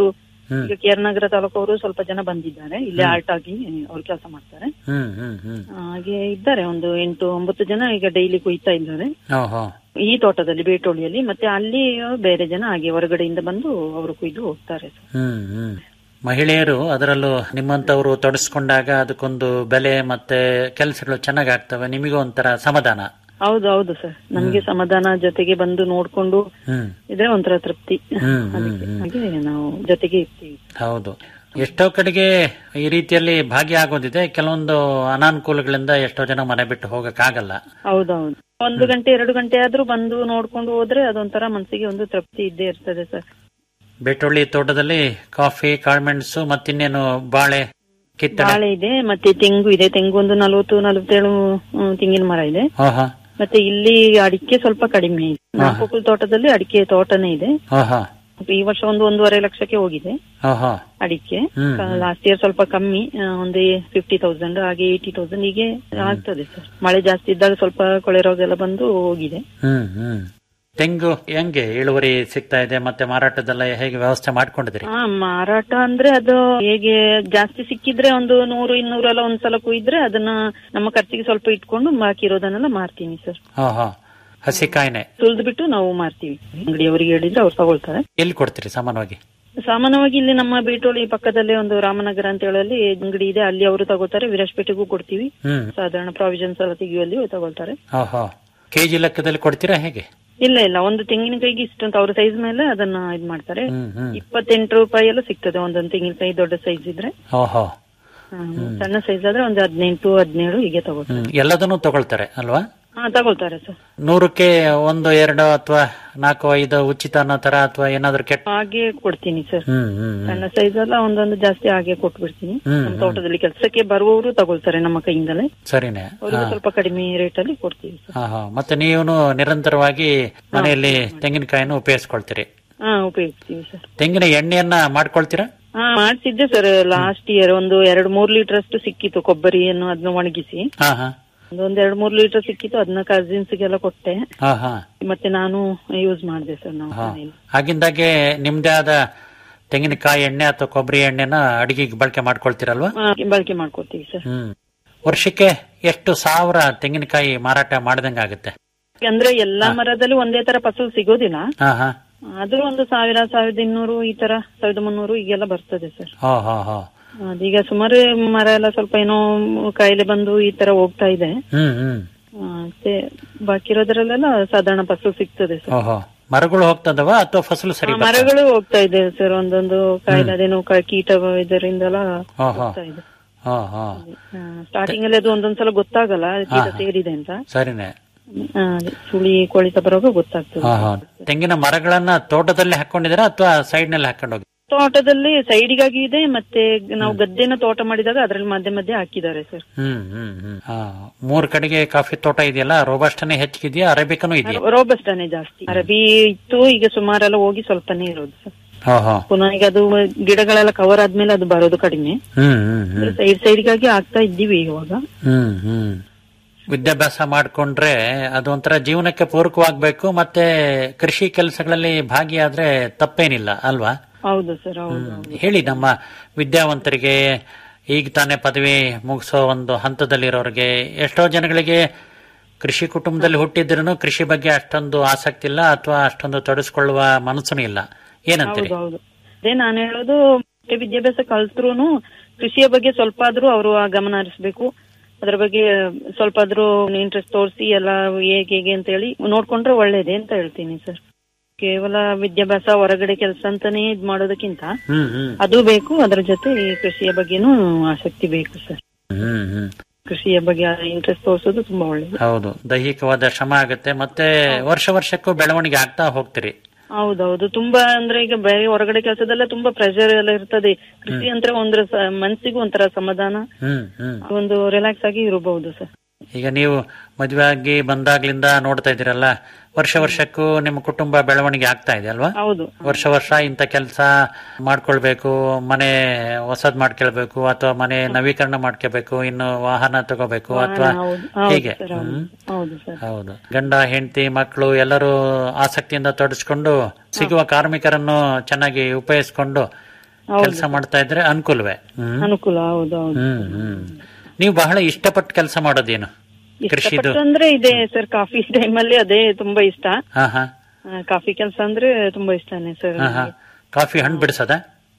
Speaker 4: ಹ್ಮ್.
Speaker 5: ಈಗ ಕೆ ಆರ್ ನಗರ ತಾಲೂಕು ಅವರು ಸ್ವಲ್ಪ ಜನ ಬಂದಿದ್ದಾರೆ ಇಲ್ಲೇ ಆರ್ಟ್ ಆಗಿ ಅವ್ರು ಕೆಲಸ ಮಾಡ್ತಾರೆ
Speaker 4: ಹ್ಮ್ ಹ್ಮ್ ಹ್ಮ್
Speaker 5: ಹಾಗೆ ಇದ್ದಾರೆ ಒಂದು ಎಂಟು ಒಂಬತ್ತು ಜನ ಈಗ ಡೈಲಿ ಕೊಯ್ತಾ ಇದ್ದಾರೆ
Speaker 4: ಓಹೋ
Speaker 5: ಈ ತೋಟದಲ್ಲಿ ಬೇಟೋಳಿಯಲ್ಲಿ ಮತ್ತೆ ಅಲ್ಲಿ ಬೇರೆ ಜನ ಹಾಗೆ ಹೊರಗಡೆಯಿಂದ ಬಂದು ಅವರು ಕೊಯ್ದು ಹೋಗ್ತಾರೆ ಸರ್.
Speaker 4: ಹ್ಮ್ ಹ್ಮ್ ಮಹಿಳೆಯರು ಅದರಲ್ಲೂ ನಿಮ್ಮಂತವರು ತೊಡಸ್ಕೊಂಡಾಗ ಅದಕ್ಕೊಂದು ಬೆಲೆ ಮತ್ತೆ ಕೆಲಸಗಳು ಚೆನ್ನಾಗ್ ಆಗ್ತವೆ ನಿಮಗೂ ಒಂಥರ ಸಮಾಧಾನ
Speaker 5: ಹೌದು ಹೌದು ಸರ್ ನಮ್ಗೆ ಸಮಾಧಾನ ಜೊತೆಗೆ ಬಂದು ನೋಡ್ಕೊಂಡು
Speaker 4: ಹ್ಮ್
Speaker 5: ಇದ್ರೆ ಒಂಥರ ತೃಪ್ತಿ
Speaker 4: ಹ್ಮ್,
Speaker 5: ಅದಕ್ಕೆ
Speaker 4: ಹ್ಮ್,
Speaker 5: ಹಾಗೆ ನಾವು ಜೊತೆಗೆ ಇರ್ತೀವಿ
Speaker 4: ಹೌದು ಎಷ್ಟೋ ಕಡೆಗೆ ಈ ರೀತಿಯಲ್ಲಿ ಭಾಗಿಯಾಗೋದಿದೆ ಕೆಲವೊಂದು ಅನಾನುಕೂಲಗಳಿಂದ ಎಷ್ಟೋ ಜನ ಮನೆ ಬಿಟ್ಟು ಹೋಗಕ್ಕಾಗಲ್ಲ
Speaker 5: ಹೌದೌದು ಒಂದು ಗಂಟೆ ಎರಡು ಗಂಟೆ ಆದ್ರೂ ಬಂದು ನೋಡ್ಕೊಂಡು ಹೋದ್ರೆ ಅದೊಂಥರ ಮನಸ್ಸಿಗೆ ಒಂದು ತೃಪ್ತಿ ಇದ್ದೇ ಇರ್ತದೆ ಸರ್
Speaker 4: ಬೇಟೊಳ್ಳಿ ತೋಟದಲ್ಲಿ ಕಾಫಿ ಕಾಳ್ಮೆಣಸು ಮತ್ತಿನ್ನೇನು ಬಾಳೆ ಕಿತ್ತಳೆ
Speaker 5: ಬಾಳೆ ಇದೆ ಮತ್ತೆ ತೆಂಗು ಇದೆ ತೆಂಗು ಒಂದು ನಲವತ್ತು ನಲವತ್ತೇಳು ಹ್ಮ್, ತೆಂಗಿನ ಮರ ಇದೆ
Speaker 4: ಓಹೋ
Speaker 5: ಮತ್ತೆ ಇಲ್ಲಿ ಅಡಿಕೆ ಸ್ವಲ್ಪ ಕಡಿಮೆ ಇದೆ ನಾಲ್ಕು ತೋಟದಲ್ಲಿ ಅಡಿಕೆ ತೋಟನೇ ಇದೆ
Speaker 4: ಓಹೋ
Speaker 5: ಈ ವರ್ಷ ಒಂದು ಒಂದೂವರೆ ಲಕ್ಷಕ್ಕೆ ಹೋಗಿದೆ
Speaker 4: ಓಹೋ
Speaker 5: ಅಡಿಕೆ
Speaker 4: ಹ್ಮ್,
Speaker 5: ಲಾಸ್ಟ್ ಇಯರ್ ಸ್ವಲ್ಪ ಕಮ್ಮಿ ಆ, ಒಂದು ಫಿಫ್ಟಿ ತೌಸಂಡ್ ಹಾಗೆ ಏಯ್ಟಿ ತೌಸಂಡ್ ಹೀಗೆ ಆಗ್ತದೆ ಸರ್ ಮಳೆ ಜಾಸ್ತಿ ಇದ್ದಾಗ ಸ್ವಲ್ಪ ಕೊಳೆ ರೋಗ ಎಲ್ಲ ಬಂದು ಹೋಗಿದೆ
Speaker 4: ಹ್ಮ್ ಹ್ಮ್ ತೆಂಗು ಹೆಂಗೆ ಇಳುವರಿ ಸಿಗ್ತಾ ಇದೆ ಮತ್ತೆ ಮಾರಾಟದೆಲ್ಲ ಹೇಗೆ ವ್ಯವಸ್ಥೆ ಮಾಡ್ಕೊಂಡಿದ್ರಿ
Speaker 5: ಹಾ ಮಾರಾಟ ಅಂದ್ರೆ ಅದು ಹೇಗೆ ಜಾಸ್ತಿ ಸಿಕ್ಕಿದ್ರೆ ಒಂದು ನೂರು ಇನ್ನೂರೆಲ್ಲ ಒಂದ್ಸಲ ಕುಯ್ದ್ರೆ ಅದನ್ನ ನಮ್ಮ ಖರ್ಚಿಗೆ ಸ್ವಲ್ಪ ಇಟ್ಕೊಂಡು ಬಾಕಿ ಇರೋದನ್ನೆಲ್ಲ ಮಾರ್ತೀನಿ ಸರ್
Speaker 4: ಓಹೋ ಹಸಿ ಕಾಯಿನೆ
Speaker 5: ಸುಲ್ದು ಬಿಟ್ಟು ನಾವು ಮಾರ್ತೀವಿ ಅಂಗಡಿಯವರಿಗೆ ಹೇಳಿದ್ರೆ ಅವ್ರು ತಗೊಳ್ತಾರೆ
Speaker 4: ಎಲ್ಲಿ ಕೊಡ್ತೀರಿ ಸಾಮಾನ್ಯವಾಗಿ
Speaker 5: ಸಾಮಾನ್ಯವಾಗಿ ಇಲ್ಲಿ ನಮ್ಮ ಬೇಟೋಳಿ ಪಕ್ಕದಲ್ಲೇ ಒಂದು ರಾಮನಗರ ಅಂತ ಹೇಳಲ್ಲಿ ಅಂಗಡಿ ಇದೆ ಅಲ್ಲಿ ಅವರು ತಗೋತಾರೆ ವಿರಾಜ್ಪೇಟೆಗೂ ಕೊಡ್ತೀವಿ
Speaker 4: ಹ್ಮ್
Speaker 5: ಸಾಧಾರಣ ಪ್ರಾವಿಷನ್ಸ್ ಎಲ್ಲ ತೆಗೆಯುವಲ್ಲಿ ತಗೊಳ್ತಾರೆ
Speaker 4: ಓಹೋ ಕೆಜಿ ಲೆಕ್ಕದಲ್ಲಿ ಕೊಡ್ತೀರಾ ಹೇಗೆ
Speaker 5: ಇಲ್ಲ ಇಲ್ಲ ಒಂದು ತೆಂಗಿನಕಾಯಿಗೆ ಇಷ್ಟು ಅಂತ ಅವ್ರ ಸೈಜ್ ಮೇಲೆ ಅದನ್ನ ಇದ್ ಮಾಡ್ತಾರೆ
Speaker 4: ಹ್ಮ್ ಹ್ಮ್
Speaker 5: ಇಪ್ಪತ್ತೆಂಟು ರೂಪಾಯಿ ಎಲ್ಲ ಸಿಗ್ತದೆ ಒಂದೊಂದು ತೆಂಗಿನಕಾಯಿ ದೊಡ್ಡ ಸೈಜ್ ಇದ್ರೆ
Speaker 4: ಓಹೋ
Speaker 5: ಹ್ಮ್. ಸಣ್ಣ ಸೈಜ್ ಆದ್ರೆ ಒಂದು ಹದಿನೆಂಟು ಹದಿನೇಳು ಹೀಗೆ ತಗೋತಾರೆ
Speaker 4: ಹ್ಮ್ ಎಲ್ಲದನ್ನೂ ತಗೊಳ್ತಾರೆ ಅಲ್ವಾ
Speaker 5: ಹಾ ತಗೊಳ್ತಾರೆ ಸರ್
Speaker 4: ನೂರಕ್ಕೆ ಒಂದು ಎರಡು ಅಥವಾ ನಾಲ್ಕು ಐದು ಉಚಿತ ಅನ್ನೋ ತರ ಅಥವಾ ಏನಾದ್ರು ಕೆಟ್ಟ
Speaker 5: ಹಾಗೆ ಕೊಡ್ತೀನಿ ಸರ್
Speaker 4: ಹ್ಮ್ ಹ್ಮ್ ಹ್ಮ್.
Speaker 5: ಸಣ್ಣ ಸೈಜ್ ಎಲ್ಲ ಒಂದೊಂದು ಜಾಸ್ತಿ ಹಾಗೆ ಕೊಟ್ಬಿಡ್ತೀನಿ
Speaker 4: ಹ್ಮ್,
Speaker 5: ನಮ್ಮ ತೋಟದಲ್ಲಿ ಕೆಲಸಕ್ಕೆ ಬರುವವರು ತಗೊಳ್ತಾರೆ ನಮ್ಮ ಕೈಯಿಂದಲೇ
Speaker 4: ಸರಿನೇ
Speaker 5: ಅವ್ರಿಗೆ ಸ್ವಲ್ಪ ಕಡಿಮೆ ರೇಟ್ ಅಲ್ಲಿ ಕೊಡ್ತೀವಿ ಸರ್
Speaker 4: ಹಾ ಹಾ ಮತ್ತೆ ನೀವು ನಿರಂತರವಾಗಿ ಮನೆಯಲ್ಲಿ ತೆಂಗಿನಕಾಯಿನ ಉಪಯೋಗಿಸ್ಕೊಳ್ತೀರಿ
Speaker 5: ಹಾ ಉಪಯೋಗಿಸ್ತೀವಿ ಸರ್
Speaker 4: ತೆಂಗಿನ ಎಣ್ಣೆಯನ್ನ ಮಾಡ್ಕೊಳ್ತೀರಾ
Speaker 5: ಹಾ ಮಾಡ್ತಿದ್ದೆ ಸರ್ ಲಾಸ್ಟ್ ಇಯರ್ ಒಂದು ಎರಡು ಮೂರ್ ಲೀಟರ್ ಅಷ್ಟು ಸಿಕ್ಕಿತ್ತು ಕೊಬ್ಬರಿಯನ್ನು ಅದನ್ನ ಒಣಗಿಸಿ
Speaker 4: ಹಾ ಹಾ
Speaker 5: ಒಂದ್ ಎರಡು ಮೂರ್ ಲೀಟರ್ ಸಿಕ್ಕಿತ್ತು ಅದನ್ನ ಕಸಿನ್ಸ್ ಗೆಲ್ಲ ಕೊಟ್ಟೆ
Speaker 4: ಹಾ ಹಾ
Speaker 5: ಮತ್ತೆ ನಾನು ಯೂಸ್ ಮಾಡಿದೆ ಸರ್ ನಾವು
Speaker 4: ಹಾ
Speaker 5: ಮನೇಲಿ
Speaker 4: ಆಗಿಂದಾಗೆ ನಿಮ್ದೇ ಆದ ತೆಂಗಿನಕಾಯಿ ಎಣ್ಣೆ ಅಥವಾ ಕೊಬ್ಬರಿ ಎಣ್ಣೆನ ಅಡಿಗೆಗೆ ಬಳಕೆ ಮಾಡ್ಕೊಳ್ತೀರಲ್ವಾ
Speaker 5: ಹಾ, ಬಳಕೆ ಮಾಡ್ಕೊತೀವಿ ಸರ್
Speaker 4: ಹ್ಮ್ ವರ್ಷಕ್ಕೆ ಎಷ್ಟು ಸಾವಿರ ತೆಂಗಿನಕಾಯಿ ಮಾರಾಟ ಮಾಡ್ದಂಗಾಗುತ್ತೆ
Speaker 5: ಅಂದ್ರೆ ಎಲ್ಲಾ ಮರದಲ್ಲಿ ಒಂದೇ ತರ ಫಸಲು ಸಿಗೋದಿಲ್ಲ
Speaker 4: ಹಾ ಹಾ
Speaker 5: ಆದ್ರೂ ಒಂದು ಸಾವಿರ ಸಾವಿರದ ಇನ್ನೂರು ಈ ತರ ಸಾವಿರದ ಮುನ್ನೂರು ಈಗೆಲ್ಲ ಬರ್ತದೆ ಸರ್
Speaker 4: ಹೋ ಹೋ ಹೋ
Speaker 5: ಅದೀಗ ಸುಮಾರು ಮರ ಎಲ್ಲ ಸ್ವಲ್ಪ ಏನೋ ಕಾಯಿಲೆ ಬಂದು ಈ ತರ ಹೋಗ್ತಾ ಇದೆ
Speaker 4: ಹ್ಮ್ ಹ್ಮ್
Speaker 5: ಆ, ಮತ್ತೆ ಬಾಕಿ ಇರೋದ್ರಲ್ಲೆಲ್ಲ ಸಾಧಾರಣ ಫಸಲು ಸಿಗ್ತದೆ ಸರ್
Speaker 4: ಓಹೋ ಮರಗಳು ಹೋಗ್ತದವ ಅಥವಾ ಫಸಲು ಸರಿ
Speaker 5: ಆ, ಮರಗಳು ಹೋಗ್ತಾ ಇದೆ ಸರ್ ಒಂದೊಂದು ಕಾಯಿಲೆ ಅದೇನೋ ಕ- ಕೀಟ ಇದರಿಂದೆಲ್ಲ
Speaker 4: ಹೋ ಹೋ
Speaker 5: ಹೋಗ್ತಾ ಇದೆ
Speaker 4: ಹೋ ಹೋ
Speaker 5: ಸ್ಟಾರ್ಟಿಂಗ್ ಅಲ್ಲಿ ಅದು ಒಂದೊಂದ್ಸಲ ಗೊತ್ತಾಗಲ್ಲ ಕೀಟ ಸೇರಿದೆ ಅಂತ
Speaker 4: ಸರಿನೇ
Speaker 5: ಆ, ಅದೇ, ಸುಳಿ ಕೊಳಿತ ಬರುವಾಗ ಗೊತ್ತಾಗ್ತದೆ
Speaker 4: ಹಾ ಹಾ ತೆಂಗಿನ ಮರಗಳನ್ನ ತೋಟದಲ್ಲಿ ಹಾಕೊಂಡಿದ್ದೀರಾ ಅಥವಾ ಸೈಡ್ ನಲ್ಲಿ ಹಾಕೊಂಡು ಹೋಗಿ
Speaker 5: ತೋಟದಲ್ಲಿ ಸೈಡಿಗಾಗಿ ಇದೆ ಮತ್ತೆ ನಾವು ಗದ್ದೆನ ತೋಟ ಮಾಡಿದಾಗ ಅದ್ರಲ್ಲಿ ಮಧ್ಯೆ ಮಧ್ಯೆ ಹಾಕಿದ್ದಾರೆ ಸರ್
Speaker 4: ಹ್ಮ್ ಹ್ಮ್ ಹ್ಮ್ ಹಾ ಮೂರ್ ಕಡೆಗೆ ಕಾಫಿ ತೋಟ ಇದೆಯಲ್ಲ ರೋಬಸ್ಟನೇ ಹೆಚ್ಚಿಗಿದೆಯಾ ಅರೇಬಿಕನು ಇದೆಯಾ
Speaker 5: ರೋಬಸ್ಟಾನೆ ಜಾಸ್ತಿ ಅರಬಿ ಇತ್ತು ಈಗ ಸುಮಾರೆಲ್ಲ ಹೋಗಿ ಸ್ವಲ್ಪನೇ ಇರೋದು ಸರ್
Speaker 4: ಹೋ ಹೋ
Speaker 5: ಪುನಃ ಈಗ ಅದು ಗಿಡಗಳೆಲ್ಲ ಕವರ್ ಆದ್ಮೇಲೆ ಅದು ಬರೋದು ಕಡಿಮೆ
Speaker 4: ಹ್ಮ್ ಹ್ಮ್ ಹ್ಮ್
Speaker 5: ಸೈಡ್ ಸೈಡ್ಗಾಗಿ ಆಗ್ತಾ ಇದ್ದೀವಿ ಇವಾಗ
Speaker 4: ಹ್ಮ್ ಹ್ಮ್ ವಿದ್ಯಾಭ್ಯಾಸ ಮಾಡ್ಕೊಂಡ್ರೆ ಅದೊಂಥರ ಜೀವನಕ್ಕೆ ಪೂರಕವಾಗಬೇಕು ಮತ್ತೆ ಕೃಷಿ ಕೆಲಸಗಳಲ್ಲಿ ಭಾಗಿಯಾದ್ರೆ ತಪ್ಪೇನಿಲ್ಲ ಅಲ್ವಾ
Speaker 5: ಹೌದು ಸರ್ ಹೌದು
Speaker 4: ಹ್ಮ್. ಹೇಳಿ ನಮ್ಮ ವಿದ್ಯಾವಂತರಿಗೆ ಈಗ ತಾನೇ ಪದವಿ ಮುಗಿಸೋ ಒಂದು ಹಂತದಲ್ಲಿರೋರಿಗೆ ಎಷ್ಟೋ ಜನಗಳಿಗೆ ಕೃಷಿ ಕುಟುಂಬದಲ್ಲಿ ಹುಟ್ಟಿದ್ರೂ ಕೃಷಿ ಬಗ್ಗೆ ಅಷ್ಟೊಂದು ಆಸಕ್ತಿ ಇಲ್ಲ ಅಥವಾ ಅಷ್ಟೊಂದು ತೊಡಸ್ಕೊಳ್ಳುವ ಮನಸ್ಸೂ ಇಲ್ಲ ಏನಂತೀರಿ
Speaker 5: ಹೌದು ಹೌದು ಅದೇ ನಾನು ಹೇಳೋದು ಮತ್ತೆ ವಿದ್ಯಾಭ್ಯಾಸ ಕಲ್ತ್ರುನು ಕೃಷಿಯ ಬಗ್ಗೆ ಸ್ವಲ್ಪ ಆದ್ರೂ ಅವರು ಗಮನ ಹರಿಸ್ಬೇಕು ಅದ್ರ ಬಗ್ಗೆ ಸ್ವಲ್ಪ ಆದ್ರೂ ಇಂಟ್ರೆಸ್ಟ್ ತೋರಿಸಿ ಎಲ್ಲ ಹೇಗೆ ಹೇಗೆ ಅಂತ ಹೇಳಿ ನೋಡ್ಕೊಂಡ್ರೆ ಒಳ್ಳೇದೇ ಅಂತ ಹೇಳ್ತೀನಿ ಸರ್ ಕೇವಲ ವಿದ್ಯಾಭ್ಯಾಸ ಹೊರಗಡೆ ಕೆಲಸ ಅಂತಾನೆ ಇದ್ ಮಾಡೋದಕ್ಕಿಂತ
Speaker 4: ಹ್ಮ್ ಹ್ಮ್
Speaker 5: ಅದು ಬೇಕು ಅದರ ಜೊತೆ ಈ ಕೃಷಿಯ ಬಗ್ಗೆನೂ ಆಸಕ್ತಿ ಬೇಕು ಸರ್
Speaker 4: ಹ್ಮ್ ಹ್ಮ್
Speaker 5: ಕೃಷಿಯ ಬಗ್ಗೆ ಇಂಟ್ರೆಸ್ಟ್ ತೋರಿಸೋದು ತುಂಬಾ ಒಳ್ಳೇದು
Speaker 4: ಹೌದು ದೈಹಿಕವಾದ ಶ್ರಮ ಆಗುತ್ತೆ ಮತ್ತೆ ವರ್ಷ ವರ್ಷಕ್ಕೂ ಬೆಳವಣಿಗೆ ಆಗ್ತಾ ಹೋಗ್ತೀರಿ
Speaker 5: ಹೌದೌದು ತುಂಬಾ ಅಂದ್ರೆ ಈಗ ಬೇರೆ ಹೊರಗಡೆ ಕೆಲಸದಲ್ಲ ತುಂಬಾ ಪ್ರೆಷರ್ ಎಲ್ಲ ಇರ್ತದೆ ಕೃಷಿ ಅಂದ್ರೆ ಒಂದ್ರ ಸ- ಮನ್ಸಿಗೂ ಒಂಥರ ಸಮಾಧಾನ
Speaker 4: ಹ್ಮ್ ಹ್ಮ್
Speaker 5: ಒಂದು ರಿಲ್ಯಾಕ್ಸ್ ಆಗಿ ಇರಬಹುದು ಸರ್
Speaker 4: ಈಗ ನೀವು ಮದುವೆ ಆಗಿ ಬಂದಾಗ್ಲಿಂದ ನೋಡ್ತಾ ಇದ್ದೀರಲ್ಲ ವರ್ಷ ವರ್ಷಕ್ಕೂ ನಿಮ್ಮ ಕುಟುಂಬ ಬೆಳವಣಿಗೆ ಆಗ್ತಾ ಇದೆ ಅಲ್ವಾ
Speaker 5: ಹೌದು
Speaker 4: ವರ್ಷ ವರ್ಷ ಇಂಥ ಕೆಲಸ ಮಾಡ್ಕೊಳ್ಬೇಕು ಮನೆ ಹೊಸದ್ ಮಾಡ್ಕೊಳ್ಬೇಕು ಅಥವಾ ಮನೆ ನವೀಕರಣ ಮಾಡ್ಕೋಬೇಕು ಇನ್ನು ವಾಹನ ತಗೋಬೇಕು ಅಥವಾ
Speaker 5: ಹೌದು ಹೌದು
Speaker 4: ಹೀಗೆ
Speaker 5: ಸರ್ ಹೌದು
Speaker 4: ಹ್ಮ್
Speaker 5: ಹೌದು ಸರ್
Speaker 4: ಹೌದು ಗಂಡ ಹೆಂಡತಿ ಮಕ್ಕಳು ಎಲ್ಲರೂ ಆಸಕ್ತಿಯಿಂದ ತೊಡಸ್ಕೊಂಡು ಸಿಗುವ ಕಾರ್ಮಿಕರನ್ನು ಚೆನ್ನಾಗಿ ಉಪಯೋಗಿಸ್ಕೊಂಡು
Speaker 5: ಹೌದು.
Speaker 4: ಕೆಲಸ ಮಾಡ್ತಾ ಇದ್ರೆ ಅನುಕೂಲವೇ ಹ್ಮ್
Speaker 5: ಅನುಕೂಲ ಹೌದು ಹೌದು
Speaker 4: ಹ್ಮ್ ಹ್ಮ್ ನೀವು ಬಹಳ ಇಷ್ಟಪಟ್ಟು ಕೆಲಸ ಮಾಡೋದೇನು ಕೃಷಿದು
Speaker 5: ಇಷ್ಟಪಟ್ಟು ಅಂದ್ರೆ ಇದೆ ಸರ್ ಕಾಫಿ ಟೈಮಲ್ಲಿ ಅದೇ ತುಂಬಾ ಇಷ್ಟ
Speaker 4: ಹಾ ಹಾ
Speaker 5: ಆ, ಕಾಫಿ ಕೆಲಸ ಅಂದ್ರೆ ತುಂಬಾ ಇಷ್ಟನೇ ಸರ್
Speaker 4: ಹಾ ಹಾ ಕಾಫಿ ಹಣ್ಣು ಬಿಡಿಸೋದ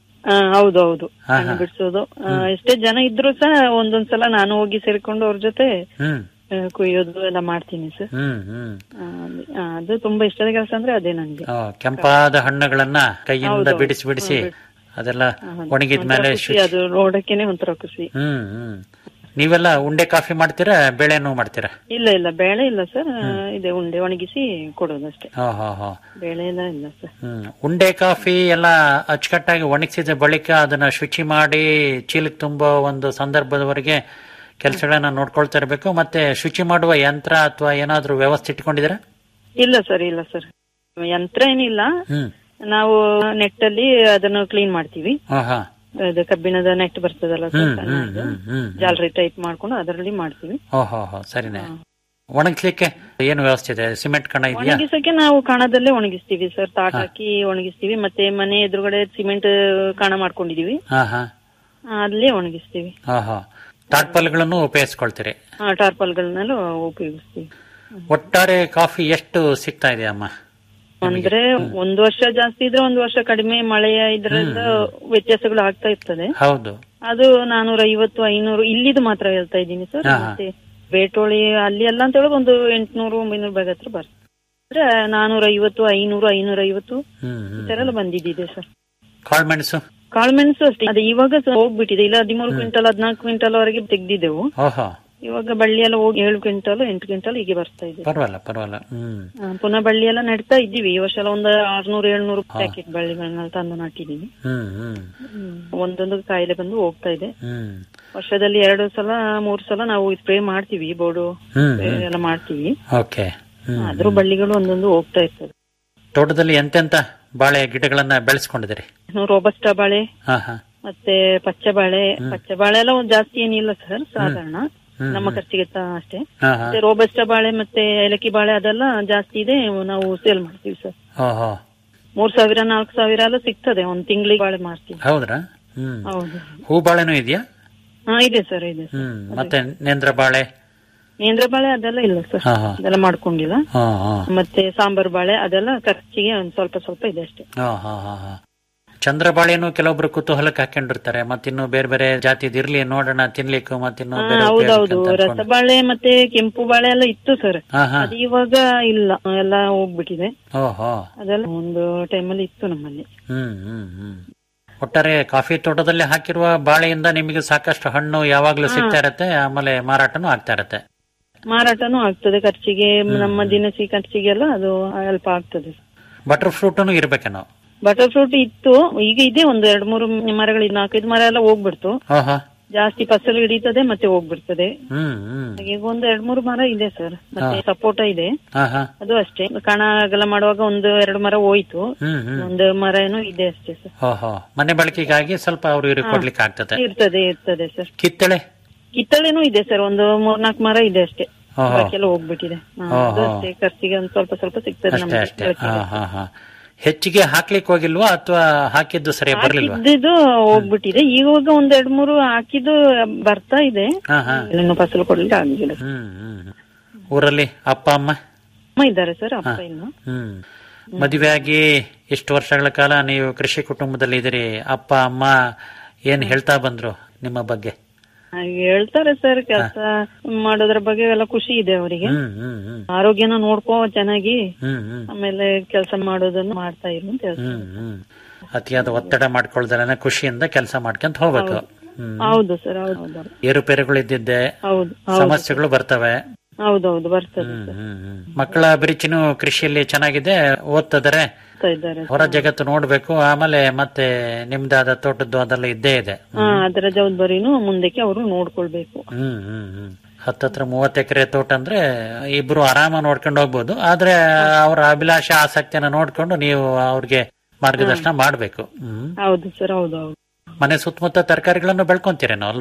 Speaker 5: ಹೌದು ಹೌದು
Speaker 4: ಹಾ,
Speaker 5: ಹಣ್ಣು
Speaker 4: ಹಾ.
Speaker 5: ಬಿಡಿಸೋದು ಆ, ಎಷ್ಟೇ ಜನ ಇದ್ರು ಸಹ ಒಂದೊಂದ್ಸಲ ನಾನು ಹೋಗಿ ಸೇರ್ಕೊಂಡು ಅವ್ರ ಜೊತೆ
Speaker 4: ಹ್ಮ್
Speaker 5: ಆ, ಕುಯ್ಯೋದು ಎಲ್ಲ ಮಾಡ್ತೀನಿ ಸರ್
Speaker 4: ಹ್ಮ್ ಹ್ಮ್
Speaker 5: ಆ, ಆ, ಅದು ತುಂಬಾ ಇಷ್ಟದ ಕೆಲಸ ಅಂದ್ರೆ ಅದೇ ನಂಗೆ
Speaker 4: ಆ, ಕೆಂಪಾದ ಹಣ್ಣುಗಳನ್ನ ಕೈಯಿಂದ
Speaker 5: ಹೌದು.
Speaker 4: ಬಿಡಿಸಿ ಬಿಡಿಸಿ
Speaker 5: ಹ್ಮ್,
Speaker 4: ಅದೆಲ್ಲ
Speaker 5: ಹೌದು.
Speaker 4: ಒಣಗಿದ
Speaker 5: ಒಂಥರ
Speaker 4: ಮೇಲೆ
Speaker 5: ಖುಷಿ ಅದು ನೋಡಕ್ಕೇನೆ ಒಂಥರ ಖುಷಿ
Speaker 4: ಹ್ಮ್ ಹ್ಮ್ ನೀವೆಲ್ಲ ಉಂಡೆ ಕಾಫಿ ಮಾಡ್ತೀರಾ ಬೇಳೆನೂ ಮಾಡ್ತೀರಾ
Speaker 5: ಇಲ್ಲ ಇಲ್ಲ ಬೇಳೆ ಇಲ್ಲ ಸರ್ ಇದೆ ಉಂಡೆ ಒಣಗಿಸಿ ಕೊಡೋದಷ್ಟೇ
Speaker 4: ಹಾ ಹಾ ಹಾ
Speaker 5: ಬೇಳೆ ಎಲ್ಲ ಇಲ್ಲ ಸರ್
Speaker 4: ಹ್ಮ್ ಉಂಡೆ ಕಾಫಿ ಎಲ್ಲ ಅಚ್ಚುಕಟ್ಟಾಗಿ ಒಣಗಿಸಿದ ಬಳಿಕ ಅದನ್ನ ಶುಚಿ ಮಾಡಿ ಚೀಲಕ್ಕೆ ತುಂಬೋ ಒಂದು ಸಂದರ್ಭದವರೆಗೆ ಕೆಲಸಗಳನ್ನ ನೋಡ್ಕೊಳ್ತಾ ಇರಬೇಕು ಮತ್ತೆ ಶುಚಿ ಮಾಡುವ ಯಂತ್ರ ಅಥವಾ ಏನಾದ್ರೂ ವ್ಯವಸ್ಥೆ ಇಟ್ಕೊಂಡಿದ್ದೀರಾ
Speaker 5: ಇಲ್ಲ ಸರ್ ಇಲ್ಲ ಸರ್ ಯಂತ್ರ ಏನಿಲ್ಲ
Speaker 4: ಹ್ಮ್
Speaker 5: ನಾವು ನೆಟ್ ಅಲ್ಲಿ ಅದನ್ನು ಕ್ಲೀನ್ ಮಾಡ್ತೀವಿ
Speaker 4: ಹಾ ಹಾ
Speaker 5: ಅದು ಕಬ್ಬಿಣದ ನೆಟ್ ಬರ್ತದಲ್ಲ ಸರ್
Speaker 4: ಹ್ಮ್ ಹ್ಮ್
Speaker 5: ಸಣ್ಣದು.
Speaker 4: ಹ್ಮ್ ಹ್ಮ್
Speaker 5: ಜಾಲರಿ ಟೈಪ್ ಮಾಡ್ಕೊಂಡು ಅದರಲ್ಲಿ ಮಾಡ್ತೀವಿ
Speaker 4: ಓಹೋ ಹೋ ಸರಿನೇ ಒಣಗಿಸ್ಲಿಕ್ಕೆ ಏನು ವ್ಯವಸ್ಥೆ ಇದೆ ಸಿಮೆಂಟ್ ಕಣ ಇದೆಯಾ
Speaker 5: ಒಣಗಿಸಕ್ಕೆ ನಾವು ಕಣದಲ್ಲೇ ಒಣಗಿಸ್ತೀವಿ ಸರ್ ತಾಟ್ ಹಾಕಿ ಒಣಗಿಸ್ತೀವಿ ಮತ್ತೆ ಮನೆ ಎದುರುಗಡೆ ಸಿಮೆಂಟ್ ಕಣ ಮಾಡ್ಕೊಂಡಿದೀವಿ
Speaker 4: ಹಾ ಹಾ
Speaker 5: ಆ, ಅಲ್ಲೇ ಒಣಗಿಸ್ತೀವಿ
Speaker 4: ಹಾ ಹಾ ಟಾಟ್ಪಲ್ಗಳನ್ನು ಉಪಯೋಗಿಸ್ಕೊಳ್ತೀರಿ
Speaker 5: ಟಾರ್ಪಲ್ಗಳನ್ನೆಲ್ಲ ಉಪಯೋಗಿಸ್ತೀವಿ
Speaker 4: ಒಟ್ಟಾರೆ ಕಾಫಿ ಎಷ್ಟು ಸಿಗ್ತಾ ಇದೆ ಅಮ್ಮ
Speaker 5: ಅಂದ್ರೆ ಒಂದು ವರ್ಷ ಜಾಸ್ತಿ ಇದ್ರೆ ಒಂದು ವರ್ಷ ಕಡಿಮೆ ಮಳೆಯ ಇದರಿಂದ ವ್ಯತ್ಯಾಸಗಳು ಆಗ್ತಾ ಇರ್ತದೆ
Speaker 4: ಹೌದು
Speaker 5: ಅದು ನಾನೂರ ಐವತ್ತು ಐನೂರು ಇಲ್ಲಿದು ಮಾತ್ರ ಹೇಳ್ತಾ ಇದ್ದೀನಿ ಸರ್
Speaker 4: ಹಾ, ಹಾ.
Speaker 5: ಮತ್ತೆ ಬೇಟೋಳಿ ಅಲ್ಲಿ ಎಲ್ಲ ಅಂತ ಹೇಳೋದು ಒಂದು ಎಂಟ್ನೂರು ಒಂಬೈನೂರು ಬ್ಯಾಗ್ ಹತ್ರ ಬರ್ತದೆ ಅಂದ್ರೆ ನಾನೂರ ಐವತ್ತು ಐನೂರು ಐನೂರ ಐವತ್ತು
Speaker 4: ಹ್ಮ್
Speaker 5: ಈ
Speaker 4: ಹ್ಮ್
Speaker 5: ತರ ಎಲ್ಲ ಬಂದಿದ್ದಿದೆ ಸರ್
Speaker 4: ಕಾಳ್ಮೆಣಸು
Speaker 5: ಕಾಳುಮೆಣಸು ಅಷ್ಟೇ ಅದು ಇವಾಗ ಸ- ಹೋಗ್ಬಿಟ್ಟಿದೆ ಇಲ್ಲ ಹದಿಮೂರು ಕ್ವಿಂಟಲ್ ಹದಿನಾಲ್ಕು ಕ್ವಿಂಟಲ್ ವರೆಗೆ ತೆಗ್ದಿದ್ದೆವು
Speaker 4: ಓಹೋ
Speaker 5: ಇವಾಗ ಬಳ್ಳಿ ಎಲ್ಲ ಹೋಗಿ ಏಳು ಕ್ವಿಂಟಲ್ ಎಂಟು ಕ್ವಿಂಟಲ್ ಹೀಗೆ ಬರ್ತಾ ಇದೆ
Speaker 4: ಪರವಾಗಿಲ್ಲ ಪರವಾಗಿಲ್ಲ ಹ್ಮ್
Speaker 5: ಆ, ಪುನಃ ಬಳ್ಳಿ ಎಲ್ಲ ನೆಡ್ತಾ ಇದ್ದೀವಿ ಈ ವರ್ಷ ಎಲ್ಲ ಒಂದು ಆರ್ನೂರು ಏಳ್ನೂರು ಪ್ಯಾಕೆಟ್ ಬಳ್ಳಿಗಳನ್ನ ತಂದು ನಾಟಿದೀವಿ
Speaker 4: ಹ್ಮ್ ಹ್ಮ್
Speaker 5: ಹ್ಮ್. ಒಂದೊಂದು ಕಾಯಿಲೆ ಬಂದು ಹೋಗ್ತಾ ಇದೆ
Speaker 4: ಹ್ಮ್
Speaker 5: ವರ್ಷದಲ್ಲಿ ಎರಡು ಸಲ ಮೂರು ಸಲ ನಾವು ಸ್ಪ್ರೇ ಮಾಡ್ತೀವಿ ಬೋರ್ಡು
Speaker 4: ಹ್ಮ್
Speaker 5: spray ಎಲ್ಲ ಮಾಡ್ತೀವಿ
Speaker 4: ಓಕೆ ಹ್ಮ್
Speaker 5: ಆದ್ರೂ ಬಳ್ಳಿಗಳು ಒಂದೊಂದು ಹೋಗ್ತಾ ಇರ್ತದೆ
Speaker 4: ತೋಟದಲ್ಲಿ ಎಂತೆಂತ ಬಾಳೆ ಗಿಡಗಳನ್ನ ಬೆಳೆಸ್ಕೊಂಡಿದ್ದೀರಿ
Speaker 5: ರೋಬಸ್ಟ ಬಾಳೆ
Speaker 4: ಹಾ ಹಾ
Speaker 5: ಮತ್ತೆ ಪಚ್ಚೆ ಬಾಳೆ ಪಚ್ಚೆ ಬಾಳೆ ಎಲ್ಲ ಒಂದ್ ಜಾಸ್ತಿ ಏನಿಲ್ಲ ಸರ್ ಸಾಧಾರಣ ನಮ್ಮ ಖರ್ಚಿಗೆ ತ- ಅಷ್ಟೇ
Speaker 4: ಹಾ ಹಾ
Speaker 5: ಮತ್ತೆ ರೋಬಸ್ಟ ಬಾಳೆ ಮತ್ತೆ ಏಲಕ್ಕಿ ಬಾಳೆ ಅದೆಲ್ಲ ಜಾಸ್ತಿ ಇದೆ ನಾವು ಸೇಲ್ ಮಾಡ್ತೀವಿ ಸರ್
Speaker 4: ಓಹೋ
Speaker 5: ಮೂರ್ ಸಾವಿರ ನಾಲ್ಕು ಸಾವಿರ ಎಲ್ಲ ಸಿಗ್ತದೆ ಒಂದ್ ತಿಂಗಳಿಗೆ ಬಾಳೆ ಮಾರ್ತೀವಿ
Speaker 4: ಹೌದ್ರಾ ಹ್ಮ್
Speaker 5: ಹೌದು
Speaker 4: ಹೂ ಬಾಳೆನೂ ಇದೆಯಾ
Speaker 5: ಹಾ ಇದೆ ಸರ್ ಇದೆ ಸರ್
Speaker 4: ಹ್ಮ್ ಮತ್ತೆ ನೇಂದ್ರ ಬಾಳೆ
Speaker 5: ನೇಂದ್ರ ಬಾಳೆ ಅದೆಲ್ಲ ಇಲ್ಲ ಸರ್
Speaker 4: ಹಾ ಹಾ
Speaker 5: ಅದೆಲ್ಲ ಮಾಡ್ಕೊಂಡಿಲ್ಲ
Speaker 4: ಹಾ ಹಾ
Speaker 5: ಮತ್ತೆ ಸಾಂಬಾರ್ ಬಾಳೆ ಅದೆಲ್ಲ ಖರ್ಚಿಗೆ ಒಂದ್ ಸ್ವಲ್ಪ ಸ್ವಲ್ಪ ಇದೆ ಅಷ್ಟೇ
Speaker 4: ಹಾ ಹಾ ಹಾ ಹಾ ಚಂದ್ರಬಾಳೆನು ಕೆಲವೊಬ್ರು ಕುತೂಹಲಕ್ಕೆ ಹಾಕೊಂಡಿರ್ತಾರೆ ಮತ್ತಿನ್ನು ಬೇರೆ ಬೇರೆ ಜಾತಿದ್ ಇರ್ಲಿ ನೋಡೋಣ ತಿನ್ಲಿಕ್ಕೂ ಮತ್ತಿನ್ನು
Speaker 5: ಹಾ,
Speaker 4: ಬೇರೆ
Speaker 5: ಹೌದೌದು
Speaker 4: ಉಪಯೋಗಕ್ಕೆ ಅಂತ ಅನ್ಕೊಂಡು.
Speaker 5: ರಸಬಾಳೆ ಮತ್ತೆ ಕೆಂಪು ಬಾಳೆ ಎಲ್ಲ ಇತ್ತು ಸರ್
Speaker 4: ಹಾ ಹಾ
Speaker 5: ಅದು ಇವಾಗ ಇಲ್ಲ ಎಲ್ಲ ಹೋಗ್ಬಿಟ್ಟಿದೆ
Speaker 4: ಓಹೋ
Speaker 5: ಅದೆಲ್ಲ ಒಂದು ಟೈಮಲ್ಲಿ ಇತ್ತು ನಮ್ಮಲ್ಲಿ
Speaker 4: ಹ್ಮ್ ಹ್ಮ್ ಹ್ಮ್ ಒಟ್ಟಾರೆ ಕಾಫಿ ತೋಟದಲ್ಲಿ ಹಾಕಿರುವ ಬಾಳೆಯಿಂದ ನಿಮಗೆ ಸಾಕಷ್ಟು ಹಣ್ಣು ಯಾವಾಗ್ಲೂ ಸಿಗ್ತಾ ಇರತ್ತೆ ಆಮೇಲೆ ಮಾರಾಟನೂ ಆಗ್ತಾ ಇರತ್ತೆ
Speaker 5: ಮಾರಾಟನೂ ಆಗ್ತದೆ ಖರ್ಚಿಗೆ ನಮ್ಮ ದಿನಸಿ ಖರ್ಚಿಗೆಲ್ಲ ಅದು ಹೆಲ್ಪ್ ಆಗ್ತದೆ
Speaker 4: ಬಟರ್ ಫ್ರೂಟನು ಇರ್ಬೇಕೇನೋ
Speaker 5: ಬಟರ್ ಫ್ರೂಟ್ ಇತ್ತು ಈಗ ಇದೆ ಒಂದು ಎರಡು ಮೂರು ಮರಗಳು ನಾಲ್ಕೈದು ಮರ ಎಲ್ಲ ಹೋಗ್ಬಿಡ್ತು
Speaker 4: ಓಹೋ
Speaker 5: ಜಾಸ್ತಿ ಫಸಲು ಹಿಡಿತದೆ ಮತ್ತೆ ಹೋಗ್ಬಿಡ್ತದೆ
Speaker 4: ಹ್ಮ್ ಹ್ಮ್
Speaker 5: ಈಗ ಒಂದು ಎರಡ್ ಮೂರು ಮರ ಇದೆ ಸರ್ ಮತ್ತೆ ಸಪೋಟ ಇದೆ
Speaker 4: ಹಾ ಹಾ
Speaker 5: ಅದು ಅಷ್ಟೇ ಕಣ ಅಗಲ ಮಾಡುವಾಗ ಒಂದು ಎರಡು ಮರ ಹೋಯ್ತು
Speaker 4: ಹ್ಮ್ ಹ್ಮ್
Speaker 5: ಒಂದು ಮರ ಏನೋ ಇದೆ ಅಷ್ಟೇ ಸರ್
Speaker 4: ಓಹೋ ಮನೆ ಬಳಕೆಗಾಗಿ ಸ್ವಲ್ಪ ಅವ್ರು ಇವ್ರಿಗೆ ಕೊಡ್ಲಿಕ್ಕೆ ಆಗ್ತದೆ
Speaker 5: ಇರ್ತದೆ ಇರ್ತದೆ ಸರ್
Speaker 4: ಕಿತ್ತಳೆ
Speaker 5: ಕಿತ್ತಳೆನೂ ಇದೆ ಸರ್ ಒಂದು ಮೂರ್ನಾಲ್ಕು ಮರ ಇದೆ ಅಷ್ಟೇ
Speaker 4: ಓಹೋ.
Speaker 5: ಬಾಕಿಯೆಲ್ಲ ಹೋಗ್ಬಿಟ್ಟಿದೆ ಹಾ, ಅದು
Speaker 4: ಓಹೋ.
Speaker 5: ಅಷ್ಟೇ ಖರ್ಚಿಗೆ ಒಂದ್ ಸ್ವಲ್ಪ ಸ್ವಲ್ಪ ಸಿಗ್ತದೆ
Speaker 4: ಅಷ್ಟೇ
Speaker 5: ನಮ್ಗೆ
Speaker 4: ಅಷ್ಟೇ ಹಾ ಹಾ ಹಾ ಹೆಚ್ಚಿಗೆ ಹಾಕ್ಲಿಕ್ಕೆ ಹೋಗಿಲ್ವಾ ಅಥವಾ ಹಾಕಿದ್ದು ಸರಿಯಾಗಿ ಬರ್ಲಿಲ್ವಾ
Speaker 5: ಹಾಕಿದ್ದು ಹೋಗ್ಬಿಟ್ಟಿದೆ ಇವಾಗ ಒಂದ್ ಎರಡ್ ಮೂರು ಹಾಕಿದ್ದು ಬರ್ತಾ ಇದೆ
Speaker 4: ಹಾ ಹಾ
Speaker 5: ಇನ್ನು ಫಸಲು ಕೊಡ್ಲಿಕ್ಕೆ ಆಗಿಲ್ಲ
Speaker 4: ಹ್ಮ್ ಹ್ಮ್ ಊರಲ್ಲಿ ಅಪ್ಪ ಅಮ್ಮ
Speaker 5: ಅಮ್ಮ ಇದ್ದಾರೆ ಸರ್ ಅಪ್ಪ ಇಲ್ಲ
Speaker 4: ಹ್ಮ್ ಮದುವೆ ಆಗಿ ಇಷ್ಟು ವರ್ಷಗಳ ಕಾಲ ನೀವು ಕೃಷಿ ಕುಟುಂಬದಲ್ಲಿ ಇದ್ದೀರಿ ಅಪ್ಪ ಅಮ್ಮ ಏನ್ ಹೇಳ್ತಾ ಬಂದ್ರು ನಿಮ್ಮ ಬಗ್ಗೆ
Speaker 5: ಹಾಗೆ ಹೇಳ್ತಾರೆ ಸರ್ ಕೆಲಸ ಮಾಡೋದ್ರ ಬಗ್ಗೆ ಎಲ್ಲ ಖುಷಿ ಇದೆ ಅವರಿಗೆ
Speaker 4: ಹ್ಮ್ ಹ್ಮ್ ಹ್ಮ್
Speaker 5: ಆರೋಗ್ಯನ ನೋಡ್ಕೋ ಚೆನ್ನಾಗಿ
Speaker 4: ಹ್ಮ್ ಹ್ಮ್
Speaker 5: ಆಮೇಲೆ ಕೆಲಸ ಮಾಡೋದನ್ನು ಮಾಡ್ತಾ ಇರು ಅಂತ ಹೇಳ್ತಾರೆ
Speaker 4: ಹ್ಮ್ ಹ್ಮ್ ಅತಿಯಾದ ಒತ್ತಡ ಮಾಡ್ಕೊಳ್ದಾರೆ ಖುಷಿಯಿಂದ ಕೆಲಸ ಮಾಡ್ಕೊಂತ ಹೋಗ್ಬೇಕು ಹ್ಮ್
Speaker 5: ಹೌದು ಸರ್ ಹೌದು ಹೌದು
Speaker 4: ಏರುಪೇರುಗಳು ಇದ್ದಿದ್ದೆ
Speaker 5: ಹೌದು ಹೌದು
Speaker 4: ಸಮಸ್ಯೆಗಳು ಬರ್ತವೆ
Speaker 5: ಹೌದೌದು ಬರ್ತದೆ
Speaker 4: ಹ್ಮ್ ಹ್ಮ್ ಹ್ಮ್ ಮಕ್ಕಳ ಅಭಿರುಚಿನೂ ಕೃಷಿಯಲ್ಲಿ ಚೆನ್ನಾಗಿದೆ ಓದ್ತಿದಾರೆ
Speaker 5: ಬರ್ತಾ ಇದ್ದಾರೆ
Speaker 4: ಹೊರ ಜಗತ್ತು ನೋಡ್ಬೇಕು ಆಮೇಲೆ ಮತ್ತೆ ನಿಮ್ದಾದ ತೋಟದ್ದು ಅದೆಲ್ಲ ಇದ್ದೇ ಇದೆ
Speaker 5: ಹಾ ಅದರ ಜವಾಬ್ದಾರಿನೂ ಮುಂದಕ್ಕೆ ಅವರು ನೋಡ್ಕೊಳ್ಬೇಕು
Speaker 4: ಹ್ಮ್ ಹ್ಮ್ ಹ್ಮ್ ಹತ್ತತ್ರ ಮೂವತ್ತು ಎಕರೆ ತೋಟ ಅಂದ್ರೆ ಇಬ್ರು ಆರಾಮ ನೋಡ್ಕೊಂಡು ಹೋಗ್ಬೋದು ಆದ್ರೆ ಅವರ ಅಭಿಲಾಷೆ ಆಸಕ್ತಿಯನ್ನ ನೋಡ್ಕೊಂಡು ನೀವು ಅವ್ರಿಗೆ ಮಾರ್ಗದರ್ಶನ ಮಾಡ್ಬೇಕು ಹ್ಮ್
Speaker 5: ಹೌದು ಸರ್ ಹೌದು ಹೌದು
Speaker 4: ಮನೆ ಸುತ್ತಮುತ್ತ ತರಕಾರಿಗಳನ್ನು ಬೆಳ್ಕೊಂತೀರೇನೋ ಅಲ್ವಾ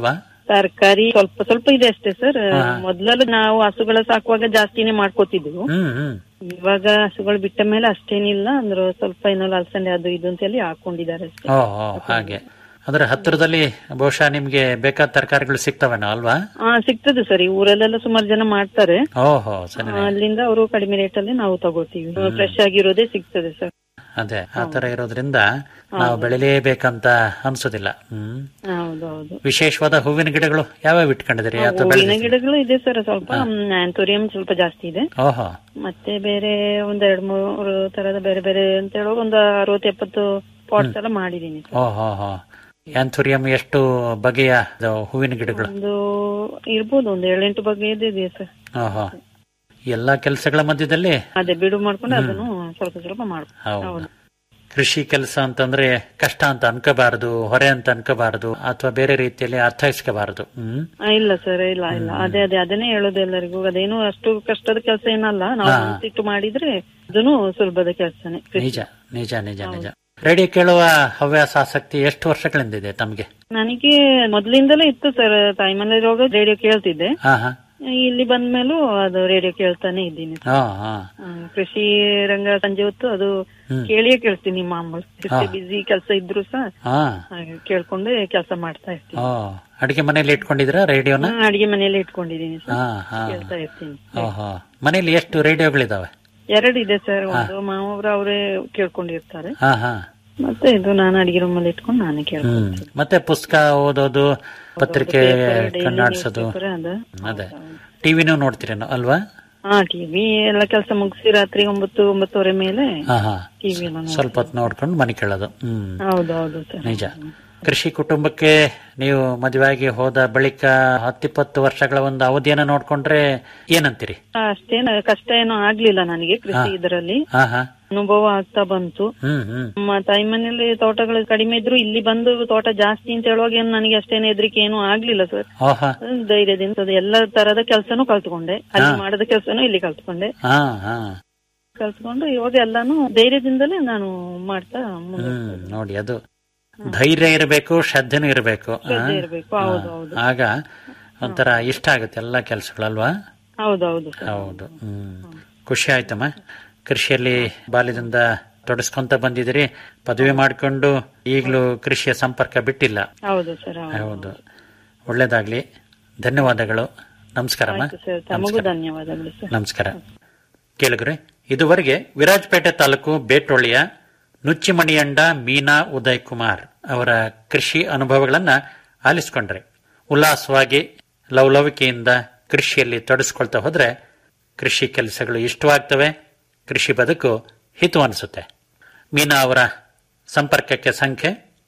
Speaker 5: ತರಕಾರಿ ಸ್ವಲ್ಪ ಸ್ವಲ್ಪ ಇದೆ ಅಷ್ಟೇ ಸರ್
Speaker 4: ಹಾ.
Speaker 5: ಮೊದ್ಲೆಲ್ಲ ನಾವು ಹಸುಗಳ ಸಾಕುವಾಗ ಜಾಸ್ತಿನೇ ಮಾಡ್ಕೋತಿದ್ವು
Speaker 4: ಹ್ಮ್ ಹ್ಮ್
Speaker 5: ಇವಾಗ ಹಸುಗಳು ಬಿಟ್ಟ ಮೇಲೆ ಅಷ್ಟೇನಿಲ್ಲ ಅಂದ್ರೆ ಸ್ವಲ್ಪ ಏನೋ ಅಲಸಂದೆ ಅದು ಇದು ಅಂತ ಹೇಳಿ ಹಾಕೊಂಡಿದ್ದಾರೆ ಅಷ್ಟೇ
Speaker 4: ಓ ಓ ಹಾಗೆ ಅಂದ್ರೆ ಹತ್ತಿರದಲ್ಲಿ ಬಹುಶಃ ನಿಮ್ಗೆ ಬೇಕಾದ ತರಕಾರಿಗಳು ಸಿಗ್ತವೇನೋ ಅಲ್ವಾ
Speaker 5: ಹಾ ಸಿಗ್ತದೆ ಸರ್ ಈ ಊರಲ್ಲೆಲ್ಲ ಸುಮಾರು ಜನ ಮಾಡ್ತಾರೆ
Speaker 4: ಓಹೋ ಸರಿ
Speaker 5: ಆ, ಅಲ್ಲಿಂದ ಅವರು ಕಡಿಮೆ ರೇಟ್ ಅಲ್ಲಿ ನಾವು ತಗೋತೀವಿ ಫ್ರೆಶ್ ಆಗಿರೋದೇ ಸಿಗ್ತದೆ ಸರ್
Speaker 4: ಅದೇ ಆ ತರ ಇರೋದ್ರಿಂದ ನಾವು ಬೆಳಿಲೇಬೇಕಂತ ಅನ್ಸೋದಿಲ್ಲ ಹ್ಮ್
Speaker 5: ಹೌದು ಹೌದು
Speaker 4: ವಿಶೇಷವಾದ ಹೂವಿನ ಗಿಡಗಳು ಯಾವ್ಯಾವ ಇಟ್ಕೊಂಡಿದ್ದೀರಿ ಅಥವಾ
Speaker 5: ಹೂವಿನ
Speaker 4: ಬೆಳೆದಿದ್ದೀರಿ
Speaker 5: ಗಿಡಗಳು ಇದೆ ಸರ್ ಸ್ವಲ್ಪ ಆಂಥೋರಿಯಂ ಸ್ವಲ್ಪ ಜಾಸ್ತಿ ಇದೆ
Speaker 4: ಓಹೋ
Speaker 5: ಮತ್ತೆ ಬೇರೆ ಒಂದ್ ಎರಡ್ ಮೂರು ತರದ ಬೇರೆ ಬೇರೆ ಅಂತ ಹೇಳುವಾಗ ಒಂದು ಅರವತ್ತು ಎಪ್ಪತ್ತು ಪಾಟ್ಸ್ ಎಲ್ಲ ಮಾಡಿದೀನಿ ಸರ್
Speaker 4: ಓಹೋ ಹೋ ಆಂಥೋರಿಯಂ ಎಷ್ಟು ಬಗೆಯ ಅದು ಹೂವಿನ ಗಿಡಗಳು
Speaker 5: ಒಂದು ಇರ್ಬೋದು ಒಂದು ಏಳೆಂಟು ಬಗೆಯದ್ದು ಇದೆ ಸರ್
Speaker 4: ಓಹೋ ಎಲ್ಲಾ ಕೆಲಸಗಳ ಮಧ್ಯದಲ್ಲಿ
Speaker 5: ಅದೇ ಬಿಡು ಮಾಡ್ಕೊಂಡು ಅದನ್ನು ಸ್ವಲ್ಪ ಸ್ವಲ್ಪ ಮಾಡ್ಬೋದು
Speaker 4: ಹೌದು
Speaker 5: ಹೌದು
Speaker 4: ಕೃಷಿ ಕೆಲಸ ಅಂತಂದ್ರೆ ಕಷ್ಟ ಅಂತ ಅನ್ಕೋಬಾರದು ಹೊರೆ ಅಂತ ಅನ್ಕೋಬಾರದು ಅಥವಾ ಬೇರೆ ರೀತಿಯಲ್ಲಿ ಅರ್ಥೈಸ್ಕೋಬಾರದು ಹ್ಮ್
Speaker 5: ಆ, ಇಲ್ಲ ಸರ್ ಇಲ್ಲ ಇಲ್ಲ ಅದೇ ಅದೇ ಅದನ್ನೇ ಹೇಳೋದು ಎಲ್ಲರಿಗೂ ಅದೇನು ಅಷ್ಟು ಕಷ್ಟದ ಕೆಲಸ ಏನಲ್ಲ ನಾವು
Speaker 4: ಹಾ.
Speaker 5: ಮನಸ್ಸಿಟ್ಟು ಮಾಡಿದ್ರೆ ಅದನ್ನು ಸುಲಭದ ಕೆಲಸನೇ
Speaker 4: ನಿಜ ನಿಜ ನಿಜ ನಿಜ ರೇಡಿಯೋ ಕೇಳುವ ಹವ್ಯಾಸ ಆಸಕ್ತಿ ಎಷ್ಟು ವರ್ಷಗಳಿಂದ ಇದೆ ತಮಗೆ
Speaker 5: ನನಗೆ ಮೊದ್ಲಿಂದಲೇ ಇತ್ತು ಸರ್ ತಾಯಿ ಮನೇಲಿರುವಾಗ ರೇಡಿಯೋ ಕೇಳ್ತಿದ್ದೆ
Speaker 4: ಹಾ ಹಾ
Speaker 5: ಇಲ್ಲಿ ಬಂದ್ಮೇಲೂ ಅದು ರೇಡಿಯೋ ಕೇಳ್ತಾನೆ ಇದ್ದೀನಿ
Speaker 4: ಹಾ ಹಾ
Speaker 5: ಹ್ಮ್, ಕೃಷಿ ರಂಗ ಸಂಜೆ ಹೊತ್ತು ಅದು
Speaker 4: ಹ್ಮ್.
Speaker 5: ಕೇಳಿಯೇ ಕೇಳ್ತೀನಿ ಮಾಮೂಲು
Speaker 4: ಹಾ.
Speaker 5: ಬಿಸಿ ಕೆಲಸ ಇದ್ರು ಸಹ
Speaker 4: ಹಾ
Speaker 5: ಹಾಗೆ ಕೇಳ್ಕೊಂಡೆ ಕೆಲಸ ಮಾಡ್ತಾ ಇರ್ತೀನಿ
Speaker 4: ಓ ಅಡಿಗೆ ಮನೇಲಿ ಇಟ್ಕೊಂಡಿದ್ರ ರೇಡಿಯೋನ
Speaker 5: ಹಾ, ಅಡಿಗೆ ಮನೆಯಲ್ಲೇ ಇಟ್ಕೊಂಡಿದ್ದೀನಿ ಸರ್
Speaker 4: ಹಾ ಹಾ
Speaker 5: ಕೇಳ್ತಾ ಇರ್ತೀನಿ
Speaker 4: ಓಹೋ ಮನೇಲಿ ಎಷ್ಟು ರೇಡಿಯೋಗಳಿದಾವೆ
Speaker 5: ಎರಡು ಇದೆ ಸರ್ ಒಂದು ಮಾವವ್ರು ಅವರೇ ಕೇಳ್ಕೊಂಡಿರ್ತಾರೆ
Speaker 4: ಹಾ ಹಾ
Speaker 5: ಮತ್ತೆ ಇದು ನಾನು ಅಡಿಗೆ ರೂಮಲ್ಲಿ ಇಟ್ಕೊಂಡು ನಾನೇ
Speaker 4: ಹ್ಮ್
Speaker 5: ಕೇಳ್ಕೊಂತೀನಿ
Speaker 4: ಮತ್ತೆ ಪುಸ್ತಕ ಓದೋದು ಪತ್ರಿಕೆ ಕಣ್ಣಾಡ್ಸೋದು
Speaker 5: ಅದು
Speaker 4: ಅದೇ ಟಿವಿನೂ ನೋಡ್ತೀರೇನೋ ಅಲ್ವಾ
Speaker 5: ಹಾ ಟಿವಿ ಎಲ್ಲ ಕೆಲಸ ಮುಗಿಸಿ ರಾತ್ರಿ ಒಂಬತ್ತು ಒಂಬತ್ತುವರೆ ಮೇಲೆ
Speaker 4: ಹಾ ಹಾ
Speaker 5: ಟಿವಿ ಎಲ್ಲ ನೋಡ್ತೀನಿ.
Speaker 4: ಸ್ವಲ್ಪ ಹೊತ್ತು ನೋಡ್ಕೊಂಡು ಮನೆ ಕೇಳೋದು ಹ್ಮ್
Speaker 5: ಹೌದು ಹೌದು ಸರ್
Speaker 4: ನಿಜ ಕೃಷಿ ಕುಟುಂಬಕ್ಕೆ ನೀವು ಮದುವೆಯಾಗಿ ಹೋದ ಬಳಿಕ ಹತ್ತಿಪ್ಪತ್ತು ವರ್ಷಗಳ ಒಂದು ಅವಧಿಯನ್ನ ನೋಡ್ಕೊಂಡ್ರೆ ಏನಂತೀರಿ
Speaker 5: ಅಷ್ಟೇನು ಕಷ್ಟ ಏನೋ ಆಗ್ಲಿಲ್ಲ ನನಗೆ ಕೃಷಿ ಇದರಲ್ಲಿ
Speaker 4: ಹಾ ಹಾ
Speaker 5: ಅನುಭವ ಆಗ್ತಾ ಬಂತು
Speaker 4: ಹ್ಮ್ ಹ್ಮ್
Speaker 5: ನಮ್ಮ ತಾಯಿ ಮನೇಲಿ ತೋಟಗಳು ಕಡಿಮೆ ಇದ್ರು ಇಲ್ಲಿ ಬಂದು ತೋಟ ಜಾಸ್ತಿ ಅಂತ ಹೇಳುವಾಗ ಏನು ನನಗೆ ಅಷ್ಟೇನು ಹೆದರಿಕೆ ಏನೂ ಆಗ್ಲಿಲ್ಲ ಸರ್
Speaker 4: ಓಹಾ
Speaker 5: ಧೈರ್ಯದಿಂದ ಅದು ಎಲ್ಲ ತರದ ಕೆಲಸನೂ ಕಲ್ತ್ಕೊಂಡೆ ಅಲ್ಲಿ
Speaker 4: ಹಾ.
Speaker 5: ಮಾಡದ ಕೆಲಸನೂ ಇಲ್ಲಿ ಕಲ್ತ್ಕೊಂಡೆ
Speaker 4: ಹಾ ಹಾ
Speaker 5: ಕಲ್ತ್ಕೊಂಡು ಇವಾಗ ಎಲ್ಲಾನು ಧೈರ್ಯದಿಂದಲೇ ನಾನು ಮಾಡ್ತಾ ಮುಂದೆ
Speaker 4: ಹ್ಮ್ ನೋಡಿ ಅದು ಧೈರ್ಯ ಇರಬೇಕು ಶ್ರದ್ಧೆನೂ ಇರಬೇಕು
Speaker 5: ಶ್ರದ್ಧೆ ಇರ್ಬೇಕು ಹೌದು ಹೌದು
Speaker 4: ಆಗ ಒಂಥರ ಇಷ್ಟ ಆಗುತ್ತೆ ಎಲ್ಲ ಕೆಲಸಗಳಲ್ವಾ
Speaker 5: ಹೌದು ಹೌದು ಸರ್
Speaker 4: ಹೌದು ಹ್ಮ್ ಖುಷಿ ಆಯ್ತಮ್ಮ ಕೃಷಿಯಲ್ಲಿ ಬಾಲ್ಯದಿಂದ ತೊಡಸ್ಕೊಂತ ಬಂದಿದ್ದೀರಿ ಪದವಿ ಮಾಡ್ಕೊಂಡು ಈಗಲೂ ಕೃಷಿಯ ಸಂಪರ್ಕ ಬಿಟ್ಟಿಲ್ಲ
Speaker 5: ಹೌದು ಸರ್ ಹೌದು
Speaker 4: ಹೌದು ಒಳ್ಳೇದಾಗ್ಲಿ ಧನ್ಯವಾದಗಳು ನಮಸ್ಕಾರಮ್ಮ
Speaker 5: ಆಯ್ತು ಸರ್ ತಮಗೂ ಧನ್ಯವಾದಗಳು ಸರ್
Speaker 4: ನಮಸ್ಕಾರ ಕೇಳಿದ್ರೆ ಇದುವರೆಗೆ ವಿರಾಜಪೇಟೆ ತಾಲೂಕು ಬೇಟೊಳ್ಳಿಯ ನುಚ್ಚಿಮಣಿಯಂಡ ಮೀನಾ ಉದಯ್ ಕುಮಾರ್ ಅವರ ಕೃಷಿ ಅನುಭವಗಳನ್ನ ಆಲಿಸ್ಕೊಂಡ್ರೆ ಉಲ್ಲಾಸವಾಗಿ ಲವಲವಿಕೆಯಿಂದ ಕೃಷಿಯಲ್ಲಿ ತೊಡಸ್ಕೊಳ್ತಾ ಹೋದ್ರೆ ಕೃಷಿ ಕೆಲಸಗಳು ಇಷ್ಟವಾಗ್ತವೆ ಕೃಷಿ ಬದುಕು ಹಿತು ಅನಿಸುತ್ತೆ ಮೀನಾ ಅವರ ಸಂಪರ್ಕಕ್ಕೆ ಸಂಖ್ಯೆ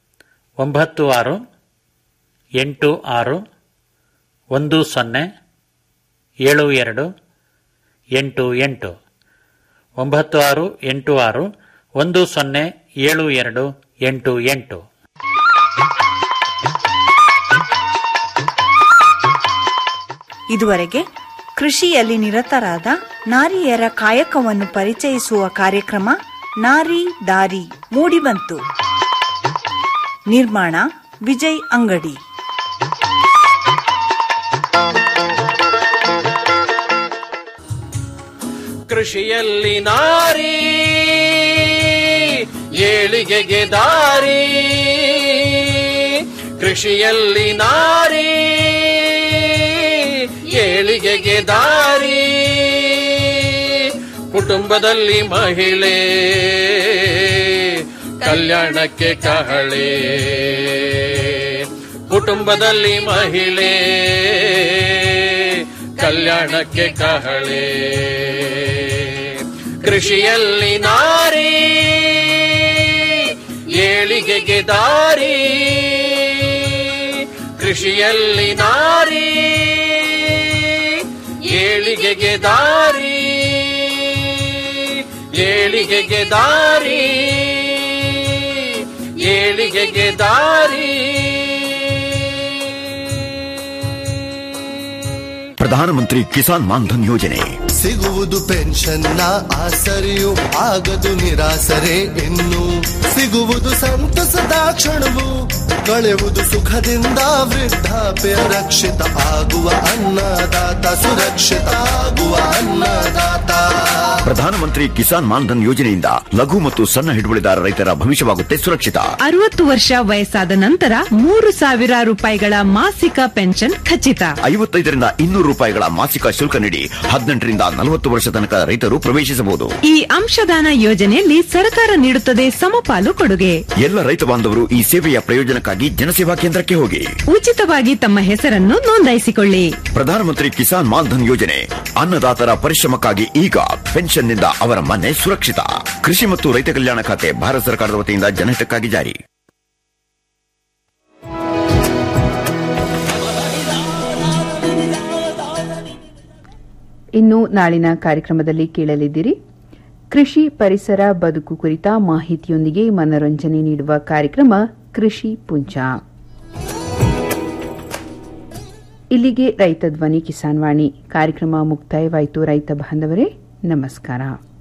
Speaker 4: ಒಂಬತ್ತು ಆರು ಎಂಟು ಆರು ಒಂದು ಸೊನ್ನೆ ಏಳು ಎರಡು ಎಂಟು ಎಂಟು ಒಂಬತ್ತು ಆರು ಎಂಟು ಆರು ಒಂದು ಸೊನ್ನೆ ಏಳು ಎರಡು ಎಂಟು ಎಂಟು
Speaker 3: ಇದುವರೆಗೆ ಕೃಷಿಯಲ್ಲಿ ನಿರತರಾದ ನಾರಿಯರ ಕಾಯಕವನ್ನು ಪರಿಚಯಿಸುವ ಕಾರ್ಯಕ್ರಮ ನಾರಿ ದಾರಿ ಮೂಡಿಬಂತು ನಿರ್ಮಾಣ ವಿಜಯ್ ಅಂಗಡಿ
Speaker 2: ಕೃಷಿಯಲ್ಲಿ ನಾರಿ ಏಳಿಗೆಗೆ ದಾರಿ ಕೃಷಿಯಲ್ಲಿ ನಾರಿ ಏಳಿಗೆಗೆ ದಾರಿ ಕುಟುಂಬದಲ್ಲಿ ಮಹಿಳೆ ಕಲ್ಯಾಣಕ್ಕೆ ಕಹಳೆ ಕುಟುಂಬದಲ್ಲಿ ಮಹಿಳೆ ಕಲ್ಯಾಣಕ್ಕೆ ಕಹಳೆ ಕೃಷಿಯಲ್ಲಿ ನಾರಿ ಏಳಿಗೆಗೆ ದಾರಿ ಕೃಷಿಯಲ್ಲಿ ನಾರಿ ಏಳಿಗೆಗೆ ದಾರಿ ಏಳಿಗೆಗೆ ದಾರಿ ಏಳಿಗೆಗೆ ದಾರಿ
Speaker 6: ಪ್ರಧಾನಮಂತ್ರಿ ಕಿಸಾನ್ ಮಾನ್ಧನ್ ಯೋಜನೆ
Speaker 7: ಸಿಗುವುದು ಪೆನ್ಷನ್ನ ಆಸರೆಯು ಆಗದು ನಿರಾಸರೆ ಇನ್ನು ಸಿಗುವುದು ಸಂತಸದ ಕ್ಷಣವು ಕಳೆವುದು ಸುಖದಿಂದ ವೃದ್ಧಾಪ್ಯ ರಕ್ಷಿತ ಆಗುವ ಅನ್ನದಾತ ಸುರಕ್ಷಿತ ಆಗುವ ಅನ್ನದಾತ
Speaker 6: ಪ್ರಧಾನಮಂತ್ರಿ ಕಿಸಾನ್ ಮಾನ್ಧನ್ ಯೋಜನೆಯಿಂದ ಲಘು ಮತ್ತು ಸಣ್ಣ ಹಿಡುವಳಿದಾರ ರೈತರ ಭವಿಷ್ಯವಾಗುತ್ತೆ ಸುರಕ್ಷಿತ
Speaker 8: ಅರವತ್ತು ವರ್ಷ ವಯಸ್ಸಾದ ನಂತರ ಮೂರು ಸಾವಿರ ರೂಪಾಯಿಗಳ ಮಾಸಿಕ ಪೆನ್ಷನ್ ಖಚಿತ
Speaker 6: ಐವತ್ತೈದರಿಂದ ಇನ್ನೂರು ರೂಪಾಯಿಗಳ ಮಾಸಿಕ ಶುಲ್ಕ ನೀಡಿ ಹದಿನೆಂಟರಿಂದ ನಲವತ್ತು ವರ್ಷ ತನಕ ರೈತರು ಪ್ರವೇಶಿಸಬಹುದು
Speaker 8: ಈ ಅಂಶದಾನ ಯೋಜನೆಯಲ್ಲಿ ಸರ್ಕಾರ ನೀಡುತ್ತದೆ ಸಮಪಾಲು ಕೊಡುಗೆ
Speaker 6: ಎಲ್ಲ ರೈತ ಬಾಂಧವರು ಈ ಸೇವೆಯ ಪ್ರಯೋಜನಕ್ಕಾಗಿ ಜನಸೇವಾ ಕೇಂದ್ರಕ್ಕೆ ಹೋಗಿ
Speaker 8: ಉಚಿತವಾಗಿ ತಮ್ಮ ಹೆಸರನ್ನು ನೋಂದಾಯಿಸಿಕೊಳ್ಳಿ
Speaker 6: ಪ್ರಧಾನಮಂತ್ರಿ ಕಿಸಾನ್ ಮಾನ್ಧನ್ ಯೋಜನೆ ಅನ್ನದಾತರ ಪರಿಶ್ರಮಕ್ಕಾಗಿ ಈಗ ಪೆನ್ಷನ್ನಿಂದ ಅವರ ಮನೆ ಸುರಕ್ಷಿತ ಕೃಷಿ ಮತ್ತು ರೈತ ಕಲ್ಯಾಣ ಖಾತೆ ಭಾರತ ಸರ್ಕಾರದ ವತಿಯಿಂದ ಜನಹಿತಕ್ಕಾಗಿ ಜಾರಿ
Speaker 1: ಇನ್ನು ನಾಳಿನ ಕಾರ್ಯಕ್ರಮದಲ್ಲಿ ಕೇಳಲಿದ್ದೀರಿ ಕೃಷಿ ಪರಿಸರ ಬದುಕು ಕುರಿತ ಮಾಹಿತಿಯೊಂದಿಗೆ ಮನರಂಜನೆ ನೀಡುವ ಕಾರ್ಯಕ್ರಮ ಕೃಷಿ ಪುಂಚ ಇಲ್ಲಿಗೆ ರೈತ ಧ್ವನಿ ಕಿಸಾನ್ ವಾಣಿ ಕಾರ್ಯಕ್ರಮ ಮುಕ್ತಾಯವಾಯಿತು ರೈತ ಬಾಂಧವರೇ ನಮಸ್ಕಾರ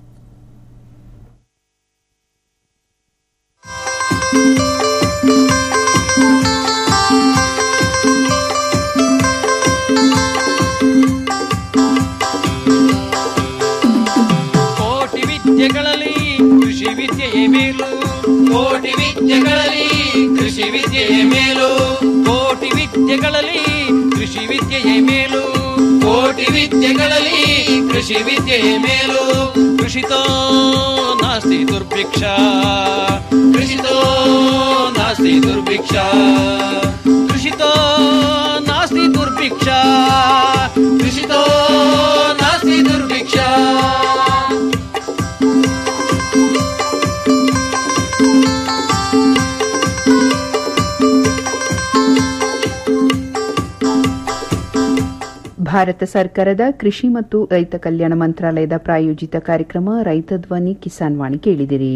Speaker 2: ಕೋಟಿ ವಿದ್ಯೆಗಳಲ್ಲಿ ಕೃಷಿ ವಿದ್ಯೆಯೇ ಮೇಲು ಕೋಟಿ ವಿದ್ಯೆಗಳಲ್ಲಿ ಕೃಷಿ ವಿದ್ಯೆಯೇ ಮೇಲು ಕೋಟಿ ವಿದ್ಯೆಗಳಲ್ಲಿ ಕೃಷಿ ವಿದ್ಯೆಯೇ ಮೇಲು ಕೋಟಿ ವಿದ್ಯೆಗಳಲ್ಲಿ ಕೃಷಿ ವಿದ್ಯೆಯೇ ಮೇಲು ಕೃಷಿತೋ ನಾಸ್ತಿ ದುರ್ಭಿಕ್ಷ ಕೃಷಿತೋ ನಾಸ್ತಿ ದುರ್ಭಿಕ್ಷ ಕೃಷಿತೋ ನಾಸ್ತಿ ದುರ್ಭಿಕ್ಷ ಕೃಷಿತೋ ನಾಸ್ತಿ ದುರ್ಭಿಕ್ಷ
Speaker 1: ಭಾರತ ಸರ್ಕಾರದ ಕೃಷಿ ಮತ್ತು ರೈತ ಕಲ್ಯಾಣ ಮಂತ್ರಾಲಯದ ಪ್ರಾಯೋಜಿತ ಕಾರ್ಯಕ್ರಮ ರೈತ ಧ್ವನಿ ಕಿಸಾನ್ ವಾಣಿ ಕೇಳಿದಿರಿ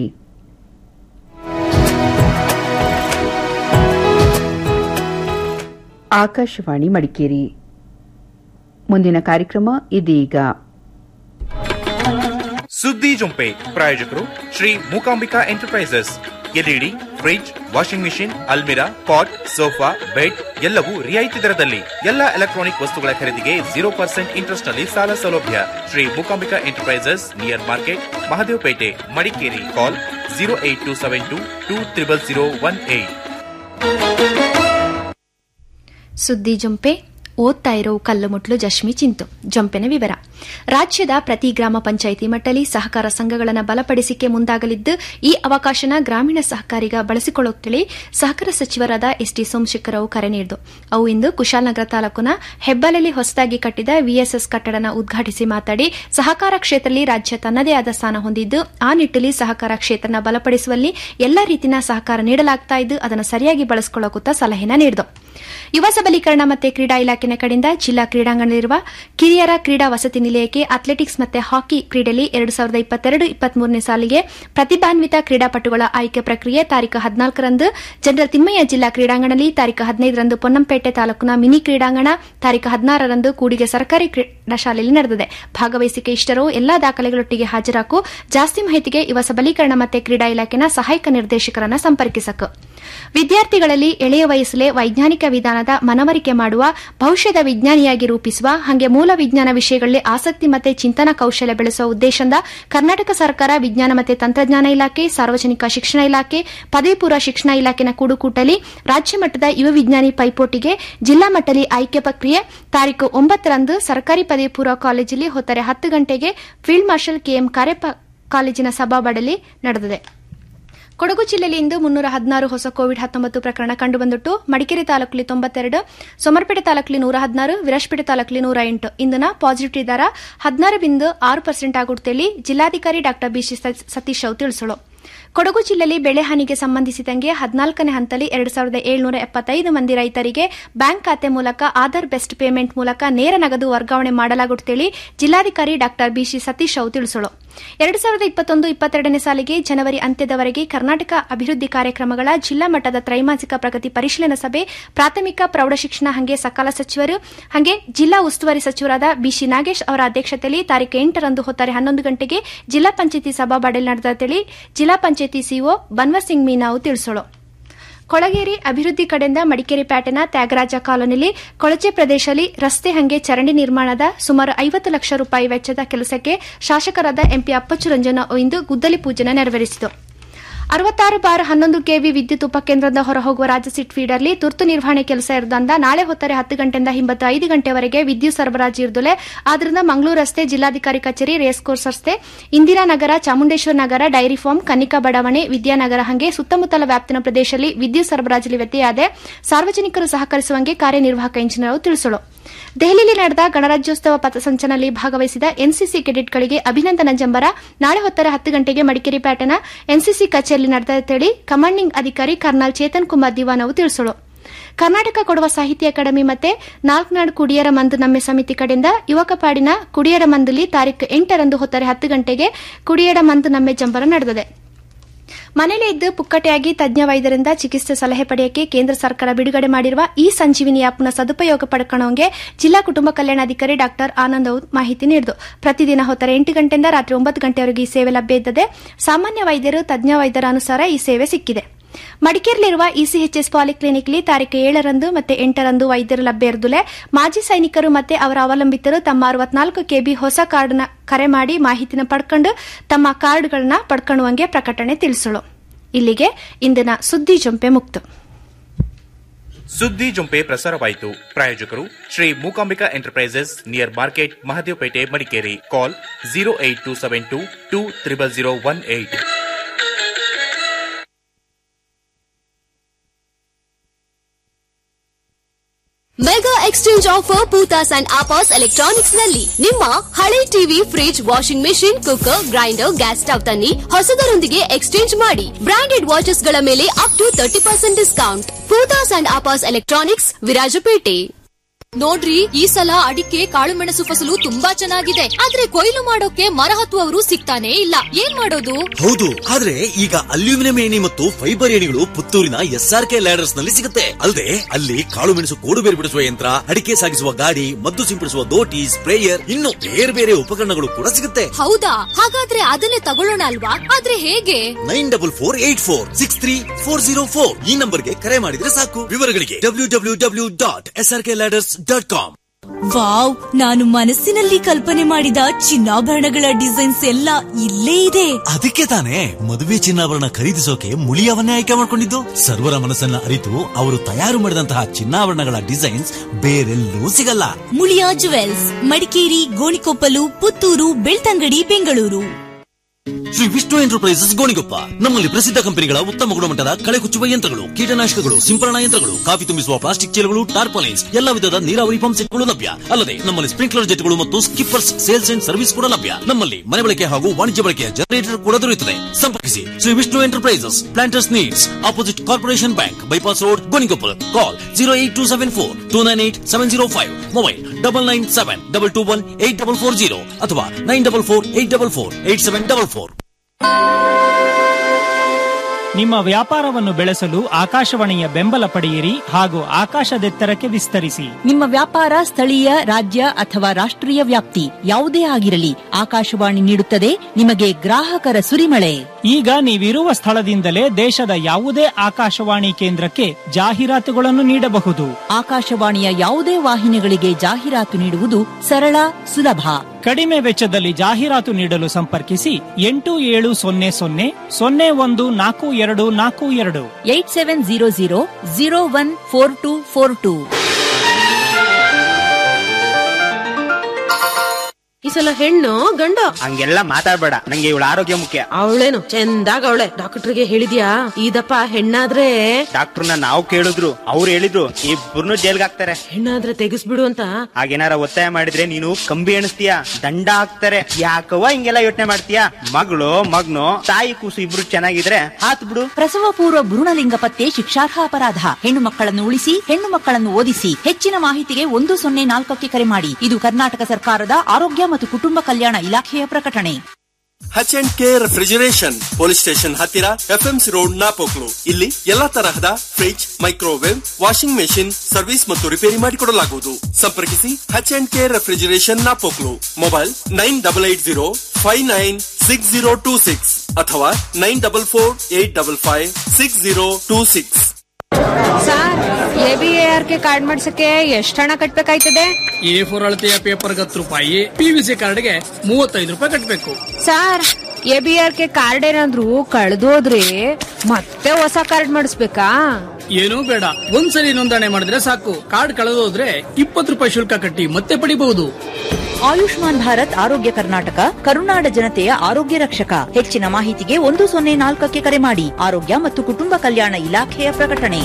Speaker 1: ಆಕಾಶವಾಣಿ ಮಡಿಕೇರಿ ಮುಂದಿನ ಕಾರ್ಯಕ್ರಮ ಇದೀಗ
Speaker 9: ಸುದ್ದಿ ಜೊಂಪೆ ಪ್ರಾಯೋಜಕರು Shri Mookambika enterprises LED fridge washing machine ಅಲ್ಮಿರಾ ಪಾಟ್ ಸೋಫಾ ಬೆಡ್ ಎಲ್ಲವೂ ರಿಯಾಯಿತಿ ದರದಲ್ಲಿ ಎಲ್ಲ ಎಲೆಕ್ಟ್ರಾನಿಕ್ ವಸ್ತುಗಳ ಖರೀದಿಗೆ ಜೀರೋ ಪರ್ಸೆಂಟ್ ಇಂಟ್ರೆಸ್ಟ್ ನಲ್ಲಿ ಸಾಲ ಸೌಲಭ್ಯ Shri Mookambika enterprises near market Mahadevapete Madikeri call zero eight two seven two two triple zero one eight
Speaker 10: ಸುದ್ದಿ ಜೊಂಪೆ ಓದ್ತಾ ಇರೋ ಕಲ್ಲುಮುಟ್ಲು ಜಶ್ಮಿ ಚಿಂತು ಜೊಂಪೆನ ವಿವರ ರಾಜ್ಯದ ಪ್ರತಿ ಗ್ರಾಮ ಪಂಚಾಯಿತಿ ಮಟ್ಟದಲ್ಲಿ ಸಹಕಾರ ಸಂಘಗಳನ್ನು ಬಲಪಡಿಸಿಕೆ ಮುಂದಾಗಲಿದ್ದು ಈ ಅವಕಾಶನ ಗ್ರಾಮೀಣ ಸಹಕಾರಿಗ ಬಳಸಿಕೊಳ್ಳುತ್ತೇಳಿ ಸಹಕಾರ ಸಚಿವರಾದ ಎಸ್ಟಿ ಸೋಮಶೇಖರ್ ಅವು ಕರೆ ನೀಡಿದ್ದು ಅವು ಇಂದು ಕುಶಾಲನಗರ ತಾಲೂಕಿನ ಹೆಬ್ಬಲಲ್ಲಿ ಹೊಸದಾಗಿ ಕಟ್ಟಿದ ವಿಎಸ್ಎಸ್ ಕಟ್ಟಡನ ಉದ್ಘಾಟಿಸಿ ಮಾತಾಡಿ ಸಹಕಾರ ಕ್ಷೇತ್ರದಲ್ಲಿ ರಾಜ್ಯ ತನ್ನದೇ ಆದ ಸ್ಥಾನ ಹೊಂದಿದ್ದು ಆ ನಿಟ್ಟಿನಲ್ಲಿ ಸಹಕಾರ ಕ್ಷೇತ್ರನ ಬಲಪಡಿಸುವಲ್ಲಿ ಎಲ್ಲಾ ರೀತಿಯ ಸಹಕಾರ ನೀಡಲಾಗ್ತಾ ಇದ್ದು ಅದನ್ನು ಸರಿಯಾಗಿ ಬಳಸಿಕೊಳ್ಳುತ್ತಾ ಸಲಹೆನ ನೀಡಿತು ಯುವ ಸಬಲೀಕರಣ ಮತ್ತು ಕ್ರೀಡಾ ಇಲಾಖೆನ ಕಡೆಯಿಂದ ಜಿಲ್ಲಾ ಕ್ರೀಡಾಂಗಣದಲ್ಲಿರುವ ಕಿರಿಯರ ಕ್ರೀಡಾ ವಸತಿ ನಿಲಯಕ್ಕೆ ಅಥ್ಲೆಟಿಕ್ಸ್ ಮತ್ತು ಹಾಕಿ ಕ್ರೀಡೆಯಲ್ಲಿ ಎರಡು ಸಾವಿರದ ಇಪ್ಪತ್ತೆರಡು ಇಪ್ಪತ್ಮೂರನೇ ಸಾಲಿಗೆ ಪ್ರತಿಭಾನ್ವಿತ ಕ್ರೀಡಾಪಟುಗಳ ಆಯ್ಕೆ ಪ್ರಕ್ರಿಯೆ ತಾರೀಕು ಹದಿನಾಲ್ಕರಂದು ಜನರಲ್ ತಿಮ್ಮಯ್ಯ ಜಿಲ್ಲಾ ಕ್ರೀಡಾಂಗಣದಲ್ಲಿ ತಾರೀಕು ಹದಿನೈದರಂದು ಪೊನ್ನಂಪೇಟೆ ತಾಲೂಕಿನ ಮಿನಿ ಕ್ರೀಡಾಂಗಣ ತಾರೀಕು ಹದಿನಾರರಂದು ಕೂಡಿಗೆ ಸರ್ಕಾರಿ ಕ್ರೀಡಾ ಶಾಲೆಯಲ್ಲಿ ನಡೆದಿದೆ ಭಾಗವಹಿಸಿಕೆ ಇಷ್ಟರು ಎಲ್ಲಾ ದಾಖಲೆಗಳೊಟ್ಟಿಗೆ ಹಾಜರಾಕು ಜಾಸ್ತಿ ಮಾಹಿತಿಗೆ ಯುವ ಸಬಲೀಕರಣ ಮತ್ತು ಕ್ರೀಡಾ ಇಲಾಖೆನ ಸಹಾಯಕ ನಿರ್ದೇಶಕರನ್ನ ಸಂಪರ್ಕಿಸಕು ವಿದ್ಯಾರ್ಥಿಗಳಲ್ಲಿ ಎಳೆಯ ವಯಸ್ಸಲ್ಲೇ ವೈಜ್ಞಾನಿಕ ವಿಧಾನದ ಮನವರಿಕೆ ಮಾಡುವ ಭವಿಷ್ಯದ ವಿಜ್ಞಾನಿಯಾಗಿ ರೂಪಿಸುವ ಹಾಗೆ ಮೂಲ ವಿಜ್ಞಾನ ವಿಷಯಗಳಲ್ಲಿ ಆಸಕ್ತಿ ಮತ್ತು ಚಿಂತನಾ ಕೌಶಲ್ಯ ಬೆಳೆಸುವ ಉದ್ದೇಶದಿಂದ ಕರ್ನಾಟಕ ಸರ್ಕಾರ ವಿಜ್ಞಾನ ಮತ್ತು ತಂತ್ರಜ್ಞಾನ ಇಲಾಖೆ ಸಾರ್ವಜನಿಕ ಶಿಕ್ಷಣ ಇಲಾಖೆ ಪದವಿ ಪೂರ್ವ ಶಿಕ್ಷಣ ಇಲಾಖೆನ ಕೂಡುಕೂಟಲಿ ರಾಜ್ಯ ಮಟ್ಟದ ಯುವ ವಿಜ್ಞಾನಿ ಪೈಪೋಟಿಗೆ ಜಿಲ್ಲಾ ಮಟ್ಟದಲ್ಲಿ ಆಯ್ಕೆ ಪ್ರಕ್ರಿಯೆ ತಾರೀಕು ಒಂಬತ್ತರಂದು ಸರ್ಕಾರಿ ಪದವಿ ಪೂರ್ವ ಕಾಲೇಜಲ್ಲಿ ಹೊತ್ತರೆ ಹತ್ತು ಗಂಟೆಗೆ ಫೀಲ್ಡ್ ಮಾರ್ಷಲ್ ಕೆಎಂ ಕಾರ್ಯಪ್ಪ ಕಾಲೇಜಿನ ಸಭಾಬಡಲಿ ನಡೆದಿದೆ ಕೊಡಗು ಜಿಲ್ಲೆಯಲ್ಲಿ ಇಂದು ಮುನ್ನೂರ ಹದಿನಾರು ಹೊಸ ಕೋವಿಡ್ ಹತ್ತೊಂಬತ್ತು ಪ್ರಕರಣ ಕಂಡುಬಂದಿಟ್ಟು ಮಡಿಕೇರಿ ತಾಲೂಕಲ್ಲಿ ತೊಂಬತ್ತೆರಡು ಸೋಮರ್ಪೇಟೆ ತಾಲೂಕಲ್ಲಿ ನೂರ ಹದಿನಾರು ವಿರಾಜಪೇಟೆ ತಾಲೂಕಲ್ಲಿ ನೂರ ಎಂಟು ಇಂದಿನ ಪಾಸಿಟಿವಿಟಿ ದರ ಹದಿನಾರು ಬಿಂದು ಆರು ಪರ್ಸೆಂಟ್ ಆಗುತ್ತೇಳಿ ಜಿಲ್ಲಾಧಿಕಾರಿ ಡಾ ಬಿಸಿ ಸತೀಶ್ ರಾವ್ ತಿಳಿಸಲು ಕೊಡಗು ಜಿಲ್ಲೆಯಲ್ಲಿ ಬೆಳೆ ಹಾನಿಗೆ ಸಂಬಂಧಿಸಿದಂಗೆ ಹದಿನಾಲ್ಕನೇ ಹಂತದಲ್ಲಿ ಎರಡು ಸಾವಿರದ ಏಳ್ನೂರ ಎಪ್ಪತ್ತೈದು ಮಂದಿ ರೈತರಿಗೆ ಬ್ಯಾಂಕ್ ಖಾತೆ ಮೂಲಕ ಆಧಾರ್ ಬೆಸ್ಟ್ ಪೇಮೆಂಟ್ ಮೂಲಕ ನೇರ ನಗದು ವರ್ಗಾವಣೆ ಮಾಡಲಾಗುತ್ತೇಳಿ ಜಿಲ್ಲಾಧಿಕಾರಿ ಡಾ ಬಿಸಿ ಸತೀಶ್ ರಾವ್ ತಿಳಿಸಲು ಎರಡು ಸಾವಿರದ ಇಪ್ಪತ್ತೊಂದು ಇಪ್ಪತ್ತೆರಡನೇ ಸಾಲಿಗೆ ಜನವರಿ ಅಂತ್ಯದವರೆಗೆ ಕರ್ನಾಟಕ ಅಭಿವೃದ್ಧಿ ಕಾರ್ಯಕ್ರಮಗಳ ಜಿಲ್ಲಾ ಮಟ್ಟದ ತ್ರೈಮಾಸಿಕ ಪ್ರಗತಿ ಪರಿಶೀಲನಾ ಸಭೆ ಪ್ರಾಥಮಿಕ ಪ್ರೌಢಶಿಕ್ಷಣ ಹಂಗೆ ಸಕಾಲ ಸಚಿವರು ಹಂಗೆ ಜಿಲ್ಲಾ ಉಸ್ತುವಾರಿ ಸಚಿವರಾದ ಬಿಸಿ ನಾಗೇಶ್ ಅವರ ಅಧ್ಯಕ್ಷತೆಯಲ್ಲಿ ತಾರೀಕು ಎಂಟರಂದು ಹೊತ್ತಾರೆ ಹನ್ನೊಂದು ಗಂಟೆಗೆ ಜಿಲ್ಲಾ ಪಂಚಾಯತಿ ಸಭಾಬಾಡಲ್ ನಡೆದ ಜಿಲ್ಲಾ ಪಂಚಾಯತಿ ಸಿಒ ಬನ್ವರ್ ಸಿಂಗ್ ಮೀನಾವು ತಿಳಿಸಲು ಕೊಳಗೇರಿ ಅಭಿವೃದ್ಧಿ ಕಡೆಯಿಂದ ಮಡಿಕೇರಿ ಪ್ಯಾಟೆನ ತ್ಯಾಗರಾಜ ಕಾಲೋನಿಯಲ್ಲಿ ಕೊಳಚೆ ಪ್ರದೇಶದಲ್ಲಿ ರಸ್ತೆ ಹಂಗೆ ಚರಂಡಿ ನಿರ್ಮಾಣದ ಸುಮಾರು ಐವತ್ತು ಲಕ್ಷ ರೂಪಾಯಿ ವೆಚ್ಚದ ಕೆಲಸಕ್ಕೆ ಶಾಸಕರಾದ ಎಂಪಿ ಅಪ್ಪಚ್ಚು ರಂಜನ ಇಂದು ಗುದ್ದಲಿ ಪೂಜೆನ ನೆರವೇರಿಸಿತು ಅರವತ್ತಾರು ಬಾರ್ ಹನ್ನೊಂದು ಕೆವಿ ವಿದ್ಯುತ್ ಉಪಕೇಂದ್ರದಿಂದ ಹೊರಹೋಗುವ ರಾಜ್ಯ ಸಿಟ್ ಫೀಡರ್ಲಿ ತುರ್ತು ನಿರ್ವಹಣೆ ಕೆಲಸ ಇರೋದ್ರಿಂದ ನಾಳೆ ಹೊತ್ತರೆ ಹತ್ತು ಗಂಟೆಯಿಂದ ಹಿಂಬತ್ತು ಐದು ಗಂಟೆವರೆಗೆ ವಿದ್ಯುತ್ ಸರಬರಾಜು ಇರುವುದಿಲ್ಲ ಆದ್ದರಿಂದ ಮಂಗಳೂರು ರಸ್ತೆ ಜಿಲ್ಲಾಧಿಕಾರಿ ಕಚೇರಿ ರೇಸ್ ಕೋರ್ಸ್ ರಸ್ತೆ ಇಂದಿರಾನಗರ ಚಾಮುಂಡೇಶ್ವರ ನಗರ ಡೈರಿ ಫಾರ್ಮ್ ಕನ್ನಿಕಾ ಬಡಾವಣೆ ವಿದ್ಯಾನಗರ ಹಂಗೆ ಸುತ್ತಮುತ್ತಲ ವ್ಯಾಪ್ತಿನ ಪ್ರದೇಶದಲ್ಲಿ ವಿದ್ಯುತ್ ಸರಬರಾಜಲ್ಲಿ ವ್ಯತ್ಯಯಾದೆ ಸಾರ್ವಜನಿಕರು ಸಹಕರಿಸುವಂಗೆ ಕಾರ್ಯನಿರ್ವಾಹಕ ಇಂಜಿನಿಯರ್ ತಿಳಿಸಲು ದೆಹಲಿಯಲ್ಲಿ ನಡೆದ ಗಣರಾಜ್ಯೋತ್ಸವ ಪಥಸಂಚಲನದಲ್ಲಿ ಭಾಗವಹಿಸಿದ ಎನ್ಸಿಸಿ ಕೆಡೆಟ್ಗಳಿಗೆ ಅಭಿನಂದನಾ ಜಂಬರ ನಾಳೆ ಹೊತ್ತರ ಹತ್ತು ಗಂಟೆಗೆ ಮಡಿಕೇರಿ ಪ್ಯಾಟನ ಎನ್ಸಿಸಿ ಕಚೇರಿಯಲ್ಲಿ ನಡೆದಂತೇಳಿ ಕಮಾಂಡಿಂಗ್ ಅಧಿಕಾರಿ ಕರ್ನಲ್ ಚೇತನ್ ಕುಮಾರ್ ದಿವಾನ್ ಅವರು ತಿಳಿಸಲು ಕರ್ನಾಟಕ ಕೊಡುವ ಸಾಹಿತ್ಯ ಅಕಾಡೆಮಿ ಮತ್ತೆ ನಾಲ್ಕನಾಡು ಕುಡಿಯರ ಮಂದು ನಮ್ಮೆ ಸಮಿತಿ ಕಡೆಯಿಂದ ಯುವಕಪಾಡಿನ ಕುಡಿಯರ ಮಂದುಲಿ ತಾರೀಕು ಎಂಟರಂದು ಹೊತ್ತರೆ ಹತ್ತು ಗಂಟೆಗೆ ಕುಡಿಯರ ಮಂದು ನಮ್ಮೆ ಜಂಬರ ನಡೆದಿದೆ ಮನೆಯಲ್ಲೇ ಇದ್ದು ಪುಕ್ಕಟೆಯಾಗಿ ತಜ್ಞ ವೈದ್ಯರಿಂದ ಚಿಕಿತ್ಸೆ ಸಲಹೆ ಪಡೆಯಕ್ಕೆ ಕೇಂದ್ರ ಸರ್ಕಾರ ಬಿಡುಗಡೆ ಮಾಡಿರುವ ಈ ಸಂಜೀವಿನಿ ಆಪ್ನ ಸದುಪಯೋಗ ಪಡ್ಕೊಳ್ಳೋಂಗೆ ಜಿಲ್ಲಾ ಕುಟುಂಬ ಕಲ್ಯಾಣಾಧಿಕಾರಿ ಡಾಕ್ಟರ್ ಆನಂದ್ ಔದ್ ಮಾಹಿತಿ ನೀಡಿದರು ಪ್ರತಿದಿನ ಹೊತ್ತರ ಎಂಟು ಗಂಟೆಯಿಂದ ರಾತ್ರಿ ಒಂಬತ್ತು ಗಂಟೆವರೆಗೆ ಈ ಸೇವೆ ಲಭ್ಯ ಇದ್ದದೆ ಸಾಮಾನ್ಯ ವೈದ್ಯರು ತಜ್ಞ ವೈದ್ಯರ ಅನುಸಾರ ಈ ಸೇವೆ ಸಿಕ್ಕಿದೆ ಮಡಿಕೇರಿಯಲ್ಲಿರುವ ಇಸಿಎಚ್ಎಸ್ ಪಾಲಿಕ್ಲಿನಿಕ್ಲಿ ತಾರೀಕು ಏಳರಂದು ಮತ್ತೆ ಎಂಟರಂದು ವೈದ್ಯರು ಲಭ್ಯ ಇರುವುದಿಲ್ಲ ಮಾಜಿ ಸೈನಿಕರು ಮತ್ತೆ ಅವರ ಅವಲಂಬಿತರು ತಮ್ಮ ಅರವತ್ನಾಲ್ಕು ಕೆಬಿ ಹೊಸ ಕಾರ್ಡ್ನ ಕರೆ ಮಾಡಿ ಮಾಹಿತಿನ ಪಡ್ಕೊಂಡು ತಮ್ಮ ಕಾರ್ಡ್ಗಳನ್ನ ಪಡ್ಕೊಳ್ಳುವಂಗೆ ಪ್ರಕಟಣೆ ತಿಳಿಸಲು ಇಲ್ಲಿಗೆ ಇಂದಿನ ಸುದ್ದಿ ಜೊಂಪೆ ಮುಕ್ತು
Speaker 9: ಸುದ್ದಿ ಜೊಂಪೆ ಪ್ರಸಾರವಾಯಿತು ಪ್ರಾಯೋಜಕರು Shri Mookambika enterprises near market Mahadevapete Madikeri call zero eight two seven two two triple zero one eight
Speaker 11: mega exchange offer Poothas and Apas electronics ನಲ್ಲಿ ನಿಮ್ಮ ಹಳೆ TV fridge washing machine cooker grinder gas stove ತನ್ನಿ ಹೊಸದರೊಂದಿಗೆ ಎಕ್ಸ್ಚೇಂಜ್ ಮಾಡಿ ಬ್ರಾಂಡೆಡ್ ವಾಚಸ್ ಗಳ ಮೇಲೆ up to thirty percent discount Poothas and Apas electronics Virajpete ನೋಡ್ರಿ ಈ ಸಲ ಅಡಿಕೆ ಕಾಳುಮೆಣಸು ಫಸಲು ತುಂಬಾ ಚೆನ್ನಾಗಿದೆ ಆದ್ರೆ ಕೊಯ್ಲು ಮಾಡೋಕೆ ಮರ ಹತ್ತುವವರು ಸಿಗ್ತಾನೆ ಇಲ್ಲ ಏನ್ ಮಾಡೋದು
Speaker 12: ಹೌದು ಆದ್ರೆ ಈಗ ಅಲ್ಯೂಮಿನಿಯಂ ಏಣಿ ಮತ್ತು ಫೈಬರ್ ಏಣಿಗಳು ಪುತ್ತೂರಿನ ಎಸ್ಆರ್ ಕೆ ಲ್ಯಾಡರ್ಸ್ ನಲ್ಲಿ ಸಿಗುತ್ತೆ ಅಲ್ಲದೆ ಅಲ್ಲಿ ಕಾಳು ಮೆಣಸು ಕೋಡು ಬೇರು ಬಿಡಿಸುವ ಯಂತ್ರ ಅಡಿಕೆ ಸಾಗಿಸುವ ಗಾಡಿ ಮದ್ದು ಸಿಂಪಡಿಸುವ ದೋಟಿ ಸ್ಪ್ರೇಯರ್ ಇನ್ನು ಬೇರೆ ಬೇರೆ ಉಪಕರಣಗಳು ಕೂಡ ಸಿಗುತ್ತೆ
Speaker 11: ಹೌದಾ ಹಾಗಾದ್ರೆ ಅದನ್ನೇ ತಗೊಳ್ಳೋಣ ಅಲ್ವಾ ಆದ್ರೆ ಹೇಗೆ
Speaker 12: nine double four eight four six three four zero four ಈ ನಂಬರ್ಗೆ ಕರೆ ಮಾಡಿದ್ರೆ ಸಾಕು ವಿವರಗಳಿಗೆ W W W dot S R K ladders dot com
Speaker 13: wow ನಾನು ಮನಸ್ಸಿನಲ್ಲಿ ಕಲ್ಪನೆ ಮಾಡಿದ ಚಿನ್ನಾಭರಣಗಳ ಡಿಸೈನ್ಸ್ ಎಲ್ಲ ಇಲ್ಲೇ ಇದೆ
Speaker 12: ಅದಕ್ಕೆ ತಾನೇ ಮದುವೆ ಚಿನ್ನಾಭರಣ ಖರೀದಿಸೋಕೆ ಮುಳಿಯವನ್ನೇ ಆಯ್ಕೆ ಮಾಡಿಕೊಂಡಿದ್ದು ಸರ್ವರ ಮನಸ್ಸನ್ನ ಅರಿತು ಅವರು ತಯಾರು ಮಾಡಿದಂತಹ ಚಿನ್ನಾಭರಣಗಳ ಡಿಸೈನ್ಸ್ ಬೇರೆಲ್ಲೂ ಸಿಗಲ್ಲ
Speaker 13: ಮುಳಿಯಾ ಜುವೆಲ್ಸ್ ಮಡಿಕೇರಿ ಗೋಣಿಕೊಪ್ಪಲು ಪುತ್ತೂರು ಬೆಳ್ತಂಗಡಿ ಬೆಂಗಳೂರು
Speaker 12: ಶ್ರೀ ವಿಷ್ಣು ಎಂಟರ್ಪ್ರೈಸಸ್ ಗೋಣಿಗೊಪ್ಪ ನಮ್ಮಲ್ಲಿ ಪ್ರಸಿದ್ಧ ಕಂಪನಿಗಳ ಉತ್ತಮ ಗುಣಮಟ್ಟದ ಕಳೆ ಕುಚ್ಚುವ ಯಂತ್ರಗಳು ಕೀಟನಾಶಕಗಳು ಸಿಂಪರಣಾ ಯಂತ್ರಗಳು ಕಾಫಿ ತುಂಬಿಸುವ ಪ್ಲಾಸ್ಟಿಕ್ ಚೀಲಗಳು ಟಾರ್ಪಾಲಿನ್ಸ್ ಎಲ್ಲ ವಿಧದ ನೀರಾವರಿ ಪಂಪ್ ಸೆಟ್ಗಳು ಲಭ್ಯ ಅಲ್ಲದೆ ನಮ್ಮಲ್ಲಿ ಸ್ಪ್ರಿಂಕ್ಲರ್ ಜೆಟ್ಗಳು ಮತ್ತು ಸ್ಕಿಪ್ಪರ್ಸ್ ಸೇಲ್ಸ್ ಅಂಡ್ ಸರ್ವಿಸ್ ಕೂಡ ಲಭ್ಯ ನಮ್ಮಲ್ಲಿ ಮನೆ ಬಳಕೆ ಹಾಗೂ ವಾಣಿಜ್ಯ ಬಳಕೆಯ ಜನರೇಟರ್ ಕೂಡ ದೊರೆಯುತ್ತದೆ ಸಂಪರ್ಕಿಸಿ Shri Vishnu enterprises planters needs opposite corporation bank bypass road Gonigoppal call zero eight two seven four two nine eight seven zero five mobile double nine seven double two one eight double four zero ಅಥವಾ nine double four eight double four eight seven double four
Speaker 14: ನಿಮ್ಮ ವ್ಯಾಪಾರವನ್ನು ಬೆಳೆಸಲು ಆಕಾಶವಾಣಿಯ ಬೆಂಬಲ ಪಡೆಯಿರಿ ಹಾಗೂ ಆಕಾಶದೆತ್ತರಕ್ಕೆ ವಿಸ್ತರಿಸಿ
Speaker 15: ನಿಮ್ಮ ವ್ಯಾಪಾರ ಸ್ಥಳೀಯ ರಾಜ್ಯ ಅಥವಾ ರಾಷ್ಟ್ರೀಯ ವ್ಯಾಪ್ತಿ ಯಾವುದೇ ಆಗಿರಲಿ ಆಕಾಶವಾಣಿ ನೀಡುತ್ತದೆ ನಿಮಗೆ ಗ್ರಾಹಕರ ಸುರಿಮಳೆ
Speaker 14: ಈಗ ನೀವಿರುವ ಸ್ಥಳದಿಂದಲೇ ದೇಶದ ಯಾವುದೇ ಆಕಾಶವಾಣಿ ಕೇಂದ್ರಕ್ಕೆ ಜಾಹೀರಾತುಗಳನ್ನು ನೀಡಬಹುದು
Speaker 15: ಆಕಾಶವಾಣಿಯ ಯಾವುದೇ ವಾಹಿನಿಗಳಿಗೆ ಜಾಹೀರಾತು ನೀಡುವುದು ಸರಳ ಸುಲಭ
Speaker 14: ಕಡಿಮೆ ವೆಚ್ಚದಲ್ಲಿ ಜಾಹೀರಾತು ನೀಡಲು ಸಂಪರ್ಕಿಸಿ ಎಂಟು ಏಳು ಸೊನ್ನೆ ಸೊನ್ನೆ ಸೊನ್ನೆ ಒಂದು ನಾಲ್ಕು ಎರಡು ನಾಲ್ಕು ಎರಡು
Speaker 15: eight seven zero zero zero one four two four two
Speaker 16: ಈ ಸಲ ಹೆಣ್ಣು ಗಂಡು
Speaker 17: ಹಂಗೆಲ್ಲ ಮಾತಾಡ್ಬೇಡ ನಂಗೆ ಇವಳ ಆರೋಗ್ಯ ಮುಖ್ಯ
Speaker 16: ಅವಳೇನು ಚಂದಾಗ ಅವಳೆ ಡಾಕ್ಟರ್ಗೆ ಹೇಳಿದ್ಯಾ ಇದಪ್ಪ ಹೆಣ್ಣಾದ್ರೆ
Speaker 17: ಡಾಕ್ಟರ್ನ ನಾವು ಕೇಳಿದ್ರು ಅವ್ರು ಹೇಳಿದ್ರು ಇಬ್ಬರನ್ನು ಜೈಲ್ಗೆ ಹಾಕ್ತಾರೆ
Speaker 16: ಹೆಣ್ಣಾದ್ರೆ ತೆಗಿಸ್ಬಿಡು ಅಂತ
Speaker 17: ಹಾಗೇನಾರ ಒತ್ತಾಯ ಮಾಡಿದ್ರೆ ನೀನು ಕಂಬಿ ಎಣಿಸ್ತೀಯ ದಂಡ ಹಾಕ್ತಾರೆ ಯಾಕವ್ವ ಹಿಂಗೆಲ್ಲ ಯೋಚನೆ ಮಾಡ್ತೀಯ ಮಗಳು ಮಗ್ನು ತಾಯಿ ಕೂಸು ಇಬ್ರು ಚೆನ್ನಾಗಿದ್ರೆ ಹಾತ್ ಬಿಡು
Speaker 15: ಪ್ರಸವ ಪೂರ್ವ ಭ್ರೂಣಲಿಂಗ ಪತ್ತೆ ಶಿಕ್ಷಾರ್ಹ ಅಪರಾಧ ಹೆಣ್ಣು ಮಕ್ಕಳನ್ನು ಉಳಿಸಿ ಹೆಣ್ಣು ಮಕ್ಕಳನ್ನು ಓದಿಸಿ ಹೆಚ್ಚಿನ ಮಾಹಿತಿಗೆ ಒಂದು ಸೊನ್ನೆ ನಾಲ್ಕಕ್ಕೆ ಕರೆ ಮಾಡಿ ಇದು ಕರ್ನಾಟಕ ಸರ್ಕಾರದ ಆರೋಗ್ಯ ಮತ್ತು ಕುಟುಂಬ ಕಲ್ಯಾಣ ಇಲಾಖೆಯ ಪ್ರಕಟಣೆ
Speaker 18: H and K refrigeration police station ಹತ್ತಿರ ಎಫ್ಎಂಸಿ ರೋಡ್ ನಾಪೋಕ್ಲು ಇಲ್ಲಿ ಎಲ್ಲಾ ತರಹದ fridge microwave washing machine service ಮತ್ತು ರಿಪೇರಿ ಮಾಡಿಕೊಡಲಾಗುವುದು ಸಂಪರ್ಕಿಸಿ H and K refrigeration Napoklu mobile nine double eight zero five nine six zero two six ಅಥವಾ nine double four eight double five six zero two six
Speaker 19: sir A B R K card ಮಾಡ್ಸಕ್ಕೆ ಎಷ್ಟು ಹಣ ಕಟ್ಬೇಕಾಯ್ತದೆ
Speaker 20: A four ಅಳತೆಯ ಪೇಪರ್ಗೆ ಹತ್ತು ರೂಪಾಯಿ PVC ಕಾರ್ಡ್ಗೆ ಮೂವತ್ತೈದು ರೂಪಾಯಿ ಕಟ್ಟಬೇಕು
Speaker 19: sir A B R K card ಏನಾದ್ರು ಕಳ್ದೋದ್ರೆ ಮತ್ತೆ ಹೊಸ ಕಾರ್ಡ್ ಮಾಡಿಸ್ಬೇಕಾ
Speaker 20: ಏನೂ ಬೇಡ ಒಂದ್ಸಲಿ ನೋಂದಣಿ ಮಾಡಿದ್ರೆ ಸಾಕು ಕಾರ್ಡ್ ಕಳೆದೋದ್ರೆ ಇಪ್ಪತ್ತು ರೂಪಾಯಿ ಶುಲ್ಕ ಕಟ್ಟಿ ಮತ್ತೆ ಪಡಿಬಹುದು
Speaker 15: ಆಯುಷ್ಮಾನ್ ಭಾರತ್ ಆರೋಗ್ಯ ಕರ್ನಾಟಕ ಕರುನಾಡ ಜನತೆಯ ಆರೋಗ್ಯ ರಕ್ಷಕ ಹೆಚ್ಚಿನ ಮಾಹಿತಿಗೆ ಒಂದು ಸೊನ್ನೆ ನಾಲ್ಕಕ್ಕೆ ಕರೆ ಮಾಡಿ ಆರೋಗ್ಯ ಮತ್ತು ಕುಟುಂಬ ಕಲ್ಯಾಣ ಇಲಾಖೆಯ ಪ್ರಕಟಣೆ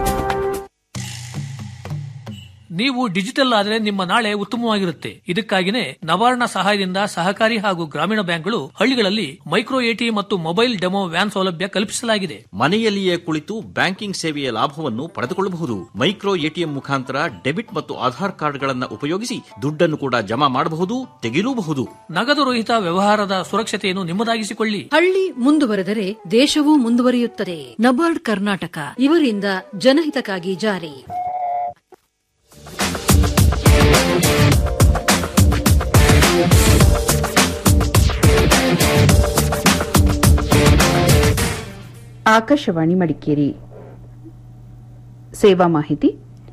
Speaker 21: ನೀವು ಡಿಜಿಟಲ್ ಆದ್ರೆ ನಿಮ್ಮ ನಾಳೆ ಉತ್ತಮವಾಗಿರುತ್ತೆ ಇದಕ್ಕಾಗಿನೇ ನವಾರ್ಣ ಸಹಾಯದಿಂದ ಸಹಕಾರಿ ಹಾಗೂ ಗ್ರಾಮೀಣ ಬ್ಯಾಂಕ್ಗಳು ಹಳ್ಳಿಗಳಲ್ಲಿ ಮೈಕ್ರೋ ಎಟಿ ಮತ್ತು ಮೊಬೈಲ್ ಡೆಮೋ ವ್ಯಾನ್ ಸೌಲಭ್ಯ ಕಲ್ಪಿಸಲಾಗಿದೆ
Speaker 12: ಮನೆಯಲ್ಲಿಯೇ ಕುಳಿತು ಬ್ಯಾಂಕಿಂಗ್ ಸೇವೆಯ ಲಾಭವನ್ನು ಪಡೆದುಕೊಳ್ಳಬಹುದು ಮೈಕ್ರೋ ಎಟಿಎಂ ಮುಖಾಂತರ ಡೆಬಿಟ್ ಮತ್ತು ಆಧಾರ್ ಕಾರ್ಡ್ಗಳನ್ನು ಉಪಯೋಗಿಸಿ ದುಡ್ಡನ್ನು ಕೂಡ ಜಮಾ ಮಾಡಬಹುದು ತೆಗೆಯಲೂಬಹುದು
Speaker 21: ನಗದು ರಹಿತ ವ್ಯವಹಾರದ ಸುರಕ್ಷತೆಯನ್ನು ನಿಮ್ಮದಾಗಿಸಿಕೊಳ್ಳಿ
Speaker 22: ಹಳ್ಳಿ ಮುಂದುವರೆದರೆ ದೇಶವೂ ಮುಂದುವರಿಯುತ್ತದೆ ನಬಾರ್ಡ್ ಕರ್ನಾಟಕ ಇವರಿಂದ ಜನಹಿತಕ್ಕಾಗಿ ಜಾರಿ
Speaker 1: ಆಕಾಶವಾಣಿ ಮಡಿಕೇರಿ ಸೇವಾ ಮಾಹಿತಿ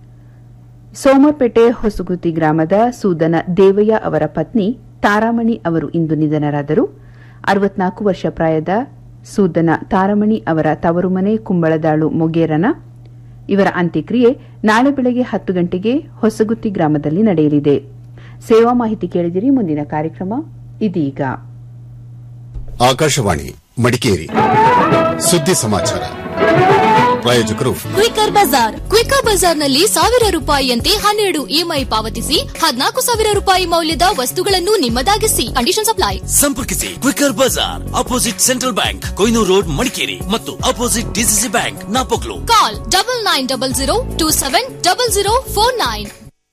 Speaker 1: ಸೋಮಪೇಟೆ ಹೊಸಗುತಿ ಗ್ರಾಮದ ಸೂದನ ದೇವಯ್ಯ ಅವರ ಪತ್ನಿ ತಾರಾಮಣಿ ಅವರು ಇಂದು ನಿಧನರಾದರು ಅರವತ್ನಾಲ್ಕು ವರ್ಷ ಪ್ರಾಯದ ಸೂದನ ತಾರಮಣಿ ಅವರ ತವರು ಮನೆ ಕುಂಬಳದಾಳು ಮೊಗೇರನ ಇವರ ಅಂತ್ಯಕ್ರಿಯೆ ನಾಳೆ ಬೆಳಗ್ಗೆ ಹತ್ತು ಗಂಟೆಗೆ ಹೊಸಗುತ್ತಿ ಗ್ರಾಮದಲ್ಲಿ ನಡೆಯಲಿದೆ ಸೇವಾ ಮಾಹಿತಿ ಕೇಳಿದಿರಿ ಮುಂದಿನ ಕಾರ್ಯಕ್ರಮ ಇದೀಗ
Speaker 23: ಆಕಾಶವಾಣಿ ಮಡಿಕೇರಿ ಸುದ್ದಿ ಸಮಾಚಾರ ಪ್ರಾಯೋಜಕರು
Speaker 11: ಕ್ವಿಕರ್ ಬಜಾರ್ ಕ್ವಿಕರ್ ಬಜಾರ್ನಲ್ಲಿ ಸಾವಿರ ರೂಪಾಯಿಯಂತೆ ಹನ್ನೆರಡು ಇಎಂಐ ಪಾವತಿಸಿ ಹದಿನಾಲ್ಕು ಸಾವಿರ ರೂಪಾಯಿ ಮೌಲ್ಯದ ವಸ್ತುಗಳನ್ನು ನಿಮ್ಮದಾಗಿಸಿ ಕಂಡೀಷನ್ ಅಪ್ಲೈ
Speaker 12: ಸಂಪರ್ಕಿಸಿ quicker bazaar opposite central bank Koynur road Madikeri ಮತ್ತು opposite DCC bank Napoklu
Speaker 11: call double nine double zero two seven double zero four nine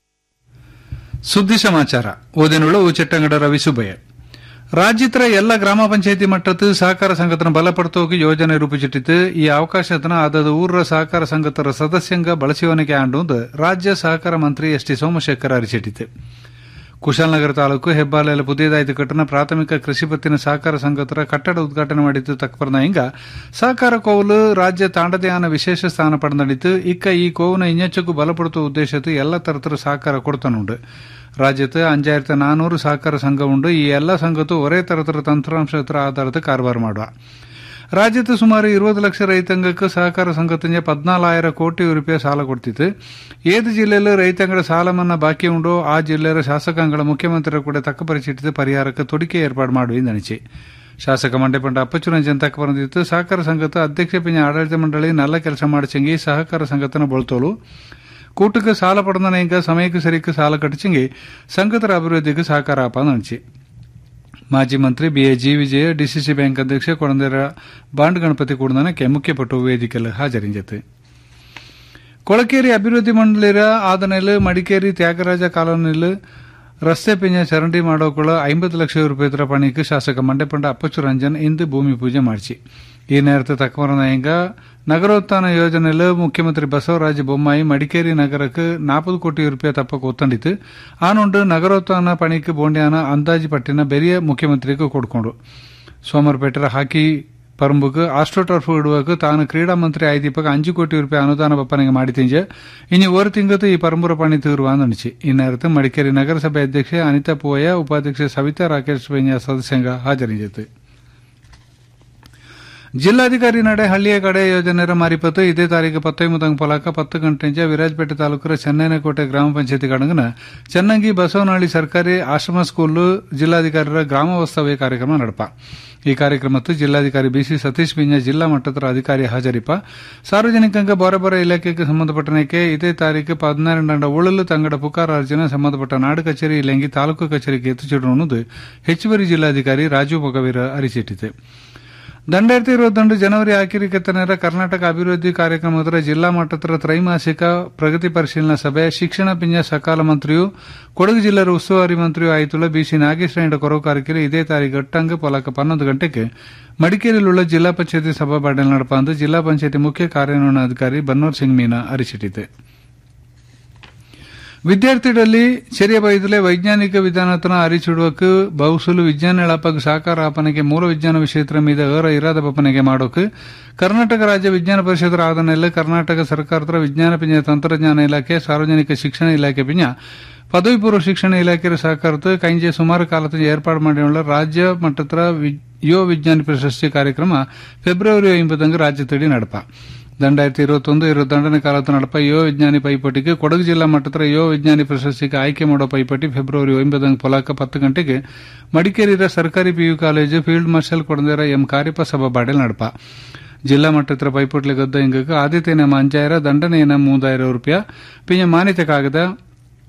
Speaker 24: ಸುದ್ದಿ ಸಮಾಚಾರ ಓದಿನುಳ್ಳ ಉಚ್ಚಟ್ಟಂಗಡ ರವಿ ಸುಬ್ಬಯ್ಯ ರಾಜ್ಯತ್ರ ಎಲ್ಲ ಗ್ರಾಮ ಪಂಚಾಯತಿ ಮಟ್ಟத்து ಸಹಕಾರ ಸಂಘತನ ಬಲಪಡ್ತೋಕೆ ಯೋಜನೆ ರೂಪಿಸಿಟ್ಟಿತ್ತು ಈ ಅವಕಾಶತನ ಅದದ ಊರ ಸಹಕಾರ ಸಂಘತರ ಸದಸ್ಯಂಗ ಬಳಸಿವನಿಕೆ ಆಂಡು ರಾಜ್ಯ ಸಹಕಾರ ಮಂತ್ರಿ ಎಸ್ ಟಿ ಸೋಮಶೇಖರ್ ಅರಿಚಿಟ್ಟಿತು ಕುಶಾಲನಗರ ತಾಲೂಕು ಹೆಬ್ಬಾಲೆಯಲ್ಲಿ ಪುದಿಯದಾಯ್ತು ಕಟ್ಟಣ ಪ್ರಾಥಮಿಕ ಕೃಷಿ ಪತ್ತಿನ ಸಹಕಾರ ಸಂಘತರ ಕಟ್ಟಡ ಉದ್ಘಾಟನೆ ಮಾಡಿದ್ದು ತಕ್ಪರ್ನ ಹಿಂಗ ಸಹಕಾರ ಕೋವಲು ರಾಜ್ಯ ತಾಂಡದಯಾನ ವಿಶೇಷ ಸ್ಥಾನ ಪಡೆದಿತ್ತು ಇಕ್ಕ ಈ ಕೋವನ ಇನ್ನೆಚ್ಚಕ್ಕೂ ಬಲಪಡುವ ಉದ್ದೇಶತ್ತು ಎಲ್ಲ ತರತರ ಸಹಕಾರ ಕೊಡ್ತಾನುಂಡು ರಾಜ್ಯത്ത് അഞ്ചായിരത്തി നാനൂറ് സഹകാര സംഘമുണ്ട് ഈ എല്ലാ സംഘത്തും ഒരേ തരത്തിലുള്ള തന്ത്രാംശത്ര ആധാരത്തിൽ കാർബാർ ಮಾಡುವ ರಾಜ್ಯದ ಸುಮಾರು ಇರುವುದು ಲಕ್ಷ ರೈತಾಂಗಕ್ಕೆ ಸಹಕಾರ ಸಂಘದಿಂದ ಪದ್ನಾಲಾಯಿರ ಕೋಟಿ ರೂಪಾಯಿ ಸಾಲ ಕೊಡ್ತಿತ್ತು ಏದು ಜಿಲ್ಲೆಯಲ್ಲಿ ರೈತಾಂಗದ ಸಾಲ ಮನ್ನಾ ಬಾಕಿ ಉಂಡೋ ಆ ಜಿಲ್ಲೆಯ ಶಾಸಕಾಂಗಳ ಮುಖ್ಯಮಂತ್ರಿ ಕೂಡ ತಕ್ಕ ಪರಿಚಿಟ್ಟಿದ್ದು ಪರಿಹಾರಕ್ಕೆ ತೊಡಿಕೆ ಏರ್ಪಾಡು ಮಾಡುವ ಅನಿಚೆ ಶಾಸಕ ಮಂಡ್ಯಪಂಡ ಅಪ್ಪಚುರಂಜನ್ ತಕ್ಕ ಬಂದಿತ್ತು ಸಹಕಾರ ಸಂಘದ ಅಧ್ಯಕ್ಷ ಪಿಂಜ ಆಡಳಿತ ಮಂಡಳಿ ನಲ್ಲ ಕೆಲಸ ಮಾಡಿಸಂಗಿ ಸಹಕಾರ ಸಂಘತನ ಬಳತೋಲು ಕೂಟಕ್ಕೆ ಸಾಲ ಪಡೆದ ಈಗ ಸಮಯಕ್ಕೆ ಸರಿಕ್ಕೆ ಸಾಲ ಕಟ್ಟಿಸಂಗಿ ಸಂಘತರ ಅಭಿವೃದ್ಧಿಗೆ ಸಹಕಾರ ಆಪಾದಿಸಿ ಮಾಜಿ ಮಂತ್ರಿ BA G Vijay DCC bank ಅಧ್ಯಕ್ಷ ಕೊಡಂದೇರ ಬಾಂಡ್ ಗಣಪತಿ ಕೂಡನಕ್ಕೆ ಮುಖ್ಯಪಟ್ಟು ವೇದಿಕೆಯಲ್ಲಿ ಹಾಜರಿಂಜಿತು ಕೊಳಕೇರಿ ಅಭಿವೃದ್ಧಿ ಮಂಡಳಿರ ಆದನೆಲ್ ಮಡಿಕೇರಿ ತ್ಯಾಗರಾಜ ಕಾಲೋನಿಲ್ ರಸ್ತೆ ಪಿಂಜ ಚರಂಡಿ ಮಾಡೋಕುಳ ಐಂಬತ್ತು ಲಕ್ಷ ರೂಪಾಯಿ ಪಣಿಗೆ ಶಾಸಕ ಮಂಡ್ಯಪಂಡ ಅಪ್ಪಚ್ಚು ರಂಜನ್ ಇಂದು ಭೂಮಿ ಪೂಜೆ ಮಾಡಿಸಿ ಈ ನೇರത്തെ ತಕ್ಕವರನ ಈಗ ನಗರೋತ್ಥಾನ ಯೋಜನೆಯಲ್ಲಿ ಮುಖ್ಯಮಂತ್ರಿ ಬಸವರಾಜ ಬೊಮ್ಮಾಯಿ ಮಡಿಕೇರಿ ನಗರಕ್ಕೆ ನಾಲ್ಪது ಕೋಟಿ ರೂಪಾಯಿ ತಪ್ಪಕ್ಕೆ ಒತ್ತಂಡಿತ್ತು ಆನುಂಡು ನಗರೋತ್ಥಾನ ಪಣಿಗೆ ಬೋಂಡ್ಯಾನ ಅಂದಾಜು ಪಟ್ಟಿನ ಬೆರಿಯ ಮುಖ್ಯಮಂತ್ರಿಗೆ ಕೊಡ್ಕೊಂಡು ಸೋಮವಾರಪೇಟೆರ ಹಾಕಿ ಪರಂಬುക്ക് ಆಸ್ಟ್ರೋಟರ್ಫ್ ಇಡುವಕ್ಕೆ ತಾನು ಕ್ರೀಡಾ ಮಂತ್ರಿ ಆಯ್ದೀಪಕ್ಕೆ ಅഞ്ചು ಕೋಟಿ ರೂಪಾಯಿ ಅನುದಾನ ಬಪ್ಪನಿಗೆ ಮಾಡಿ ತಿಂಜ ಇನ್ನು ಒಂದು ತಿಂಗತ್ತು ಈ ಪರಂಪರ ಪಣಿ ತೀರುವ ಅಂದಣಿಸಿ ಇನ್ನೇರತ್ತು ಮಡಿಕೇರಿ ನಗರಸಭೆ ಅಧ್ಯಕ್ಷೆ ಅನಿತಾ ಪೋಯ ಉಪಾಧ್ಯಕ್ಷೆ ಸವಿತಾ ರಾಕೇಶ್ ಪೈನ್ಯ ಸದಸ್ಯಂಗ ಹಾಜರಿಂಜಿತು ಜಿಲ್ಲಾಧಿಕಾರಿ ನಡೆ ಹಳ್ಳಿಯ ಕಡೆ ಯೋಜನೆಯ ಮಾರಿಪತ್ತು ಇದೇ ತಾರೀಕು ಪತ್ತೊಂಬತ್ತು ಪೊಲಕ ಪತ್ತು ಗಂಟೆಂಚ ವಿರಾಜಪೇಟೆ ತಾಲೂಕರ ಚೆನ್ನೈನಕೋಟೆ ಗ್ರಾಮ ಪಂಚಾಯತಿ ಕಡಂಗನ ಚೆನ್ನಂಗಿ ಬಸವನಹಳ್ಳಿ ಸರ್ಕಾರಿ ಆಶ್ರಮ ಸ್ಕೂಲು ಜಿಲ್ಲಾಧಿಕಾರಿರ ಗ್ರಾಮ ವಾಸ್ತವ್ಯ ಕಾರ್ಯಕ್ರಮ ನಡಪ ಈ ಕಾರ್ಯಕ್ರಮತ್ತು ಜಿಲ್ಲಾಧಿಕಾರಿ ಬಿಸಿ ಸತೀಶ್ ಬಿಂಜ ಜಿಲ್ಲಾ ಮಟ್ಟದ ಅಧಿಕಾರಿ ಹಾಜರಿಪ ಸಾರ್ವಜನಿಕಂಗ ಬೊರಬೊರ ಇಲಾಖೆಗೆ ಸಂಬಂಧಪಟ್ಟನಕ್ಕೆ ಇದೇ ತಾರೀಕು ಪದಿನಾರಂಡ ಉಳಲು ತಂಗಡ ಪುಕಾರ ಅರ್ಜನೆ ಸಂಬಂಧಪಟ್ಟ ನಾಡು ಕಚೇರಿ ಇಲ್ಲಂಗಿ ತಾಲೂಕು ಕಚೇರಿಗೆ ಎತ್ತುಚಿಡುವುದು ಹೆಚ್ಚುವರಿ ಜಿಲ್ಲಾಧಿಕಾರಿ ರಾಜೀವ್ ಮೊಗವೀರ ಅರಿಚಿಟ್ಟಿತು ದಂಡಾಯಿರത്തി ഇരുപത്തിരണ്ട് ಜನವರಿ ಆಖಿರಿಕೆತ್ತನೆರ ಕರ್ನಾಟಕ ಅಭಿವೃದ್ಧಿ ಕಾರ್ಯಕ್ರಮದ ಜಿಲ್ಲಾ ಮಟ್ಟದ ತ್ರೈಮಾಸಿಕ ಪ್ರಗತಿ ಪರಿಶೀಲನಾ ಸಭೆ ಶಿಕ್ಷಣ ಪಿಂಜ ಸಕಾಲ ಮಂತ್ರಿಯು ಕೊಡಗು ಜಿಲ್ಲೆಯ ಉಸ್ತುವಾರಿ ಮಂತ್ರಿಯು ಆಯ್ತುಳ್ಳ ಬಿಸಿ ನಾಗೇಶ್ವರ ಕೊರವು ಕಾರ್ಯಕ್ರಮ ಇದೇ ತಾರೀಕು ಎಟ್ಟಂಗ ಪೊಲಕ ಪನ್ನೊಂದು ಗಂಟೆಗೆ ಮಡಿಕೇರಿಯಲ್ಲಿರುವ ಜಿಲ್ಲಾ ಪಂಚಾಯತಿ ಸಭಾಬಾಡಲ್ ನಡಪಂದು ಜಿಲ್ಲಾ ಪಂಚಾಯತಿ ಮುಖ್ಯ ಕಾರ್ಯನಿರ್ವಹಣಾಧಿಕಾರಿ ಬನ್ನೋರ್ ಸಿಂಗ್ ಮೀನಾ ಅರಿಸಿಟ್ಟಿದೆ ವಿದ್ಯಾರ್ಥಿಗಳಲ್ಲಿ ചെറിയ ವಯದಲ್ಲೇ ವೈಜ್ಞಾನಿಕ ವಿಧಾನತನ ಅರಿಚಿಡುವಕ್ಕೆ ಬೌಸುಲು ವಿಜ್ಞಾನ ಎಳಪಕ್ಕೆ ಸಾಕಾರ ಆಪನೆಗೆ ಮೂಲ ವಿಜ್ಞಾನ ವಿಷಯತ್ರ ಮೀದ ಏರ ಇರಾದ ಬಪ್ಪನೆಗೆ ಮಾಡೋಕೆ ಕರ್ನಾಟಕ ರಾಜ್ಯ ವಿಜ್ಞಾನ ಪರಿಷತ್ತರ ಆದನೆಲ್ಲ ಕರ್ನಾಟಕ ಸರ್ಕಾರದ ವಿಜ್ಞಾನ ಪಿಂಜ ತಂತ್ರಜ್ಞಾನ ಇಲಾಖೆ ಸಾರ್ವಜನಿಕ ಶಿಕ್ಷಣ ಇಲಾಖೆ ಪಿಂಜ ಪದವಿ ಪೂರ್ವ ಶಿಕ್ಷಣ ಇಲಾಖೆ ಸಹಕಾರದ ಕೈಂಜೆ ಸುಮಾರು ಕಾಲದ ಏರ್ಪಾಡು ಮಾಡಿയുള്ള ರಾಜ್ಯ ಮಟ್ಟದ ಯುವ ವಿಜ್ಞಾನಿ ಪ್ರಶಸ್ತಿ ಕಾರ್ಯಕ್ರಮ ಫೆಬ್ರವರಿ ಐಂಬತ್ತಂಗೆ ರಾಜ್ಯದಡಿ ನಡಪ രണ്ടായിരത്തി ഇരുപത്തൊന്ന് ഇരുപത്തിരണ്ടിന് കാലത്ത് നടപ്പ യുവ വിജ്ഞാനി പൈಪೋಟಿಗೆ ಕೊಡಗು ಜಿಲ್ಲಾ ಮಟ್ಟದ ಯುವ ವಿಜ್ಞಾನಿ ಪ್ರಶಸ್ತಿಗೆ ಆಯ್ಕೆ ಮಾಡೋ ಪೈಪೋಟಿ ಫೆಬ್ರವರಿ ಒಂಬತ್ತಂಗೆ ಪೊಲಾಕ ಪತ್ತು ಗಂಟೆಗೆ ಮಡಿಕೇರಿಯ ಸರ್ಕಾರಿ PU college field marshal Kodandera M Cariappa ಸಭಾಬಾಡೆಲ್ ನಡಪ ಜಿಲ್ಲಾ ಮಟ್ಟದ ಪೈಪೋಟ್ಲೆ ಗದ್ದ ಇಂಗಕ್ಕೆ ಆದ್ಯತೆ ನಮ್ಮ ಅಂಜಾಯಿರ ದಂಡನೆ ನಮ್ಮ ಮೂದಾಯಿರ ರೂಪಾಯಿ ಪಿಂಜ ಮಾನ್ಯತೆ ಕಾಗದ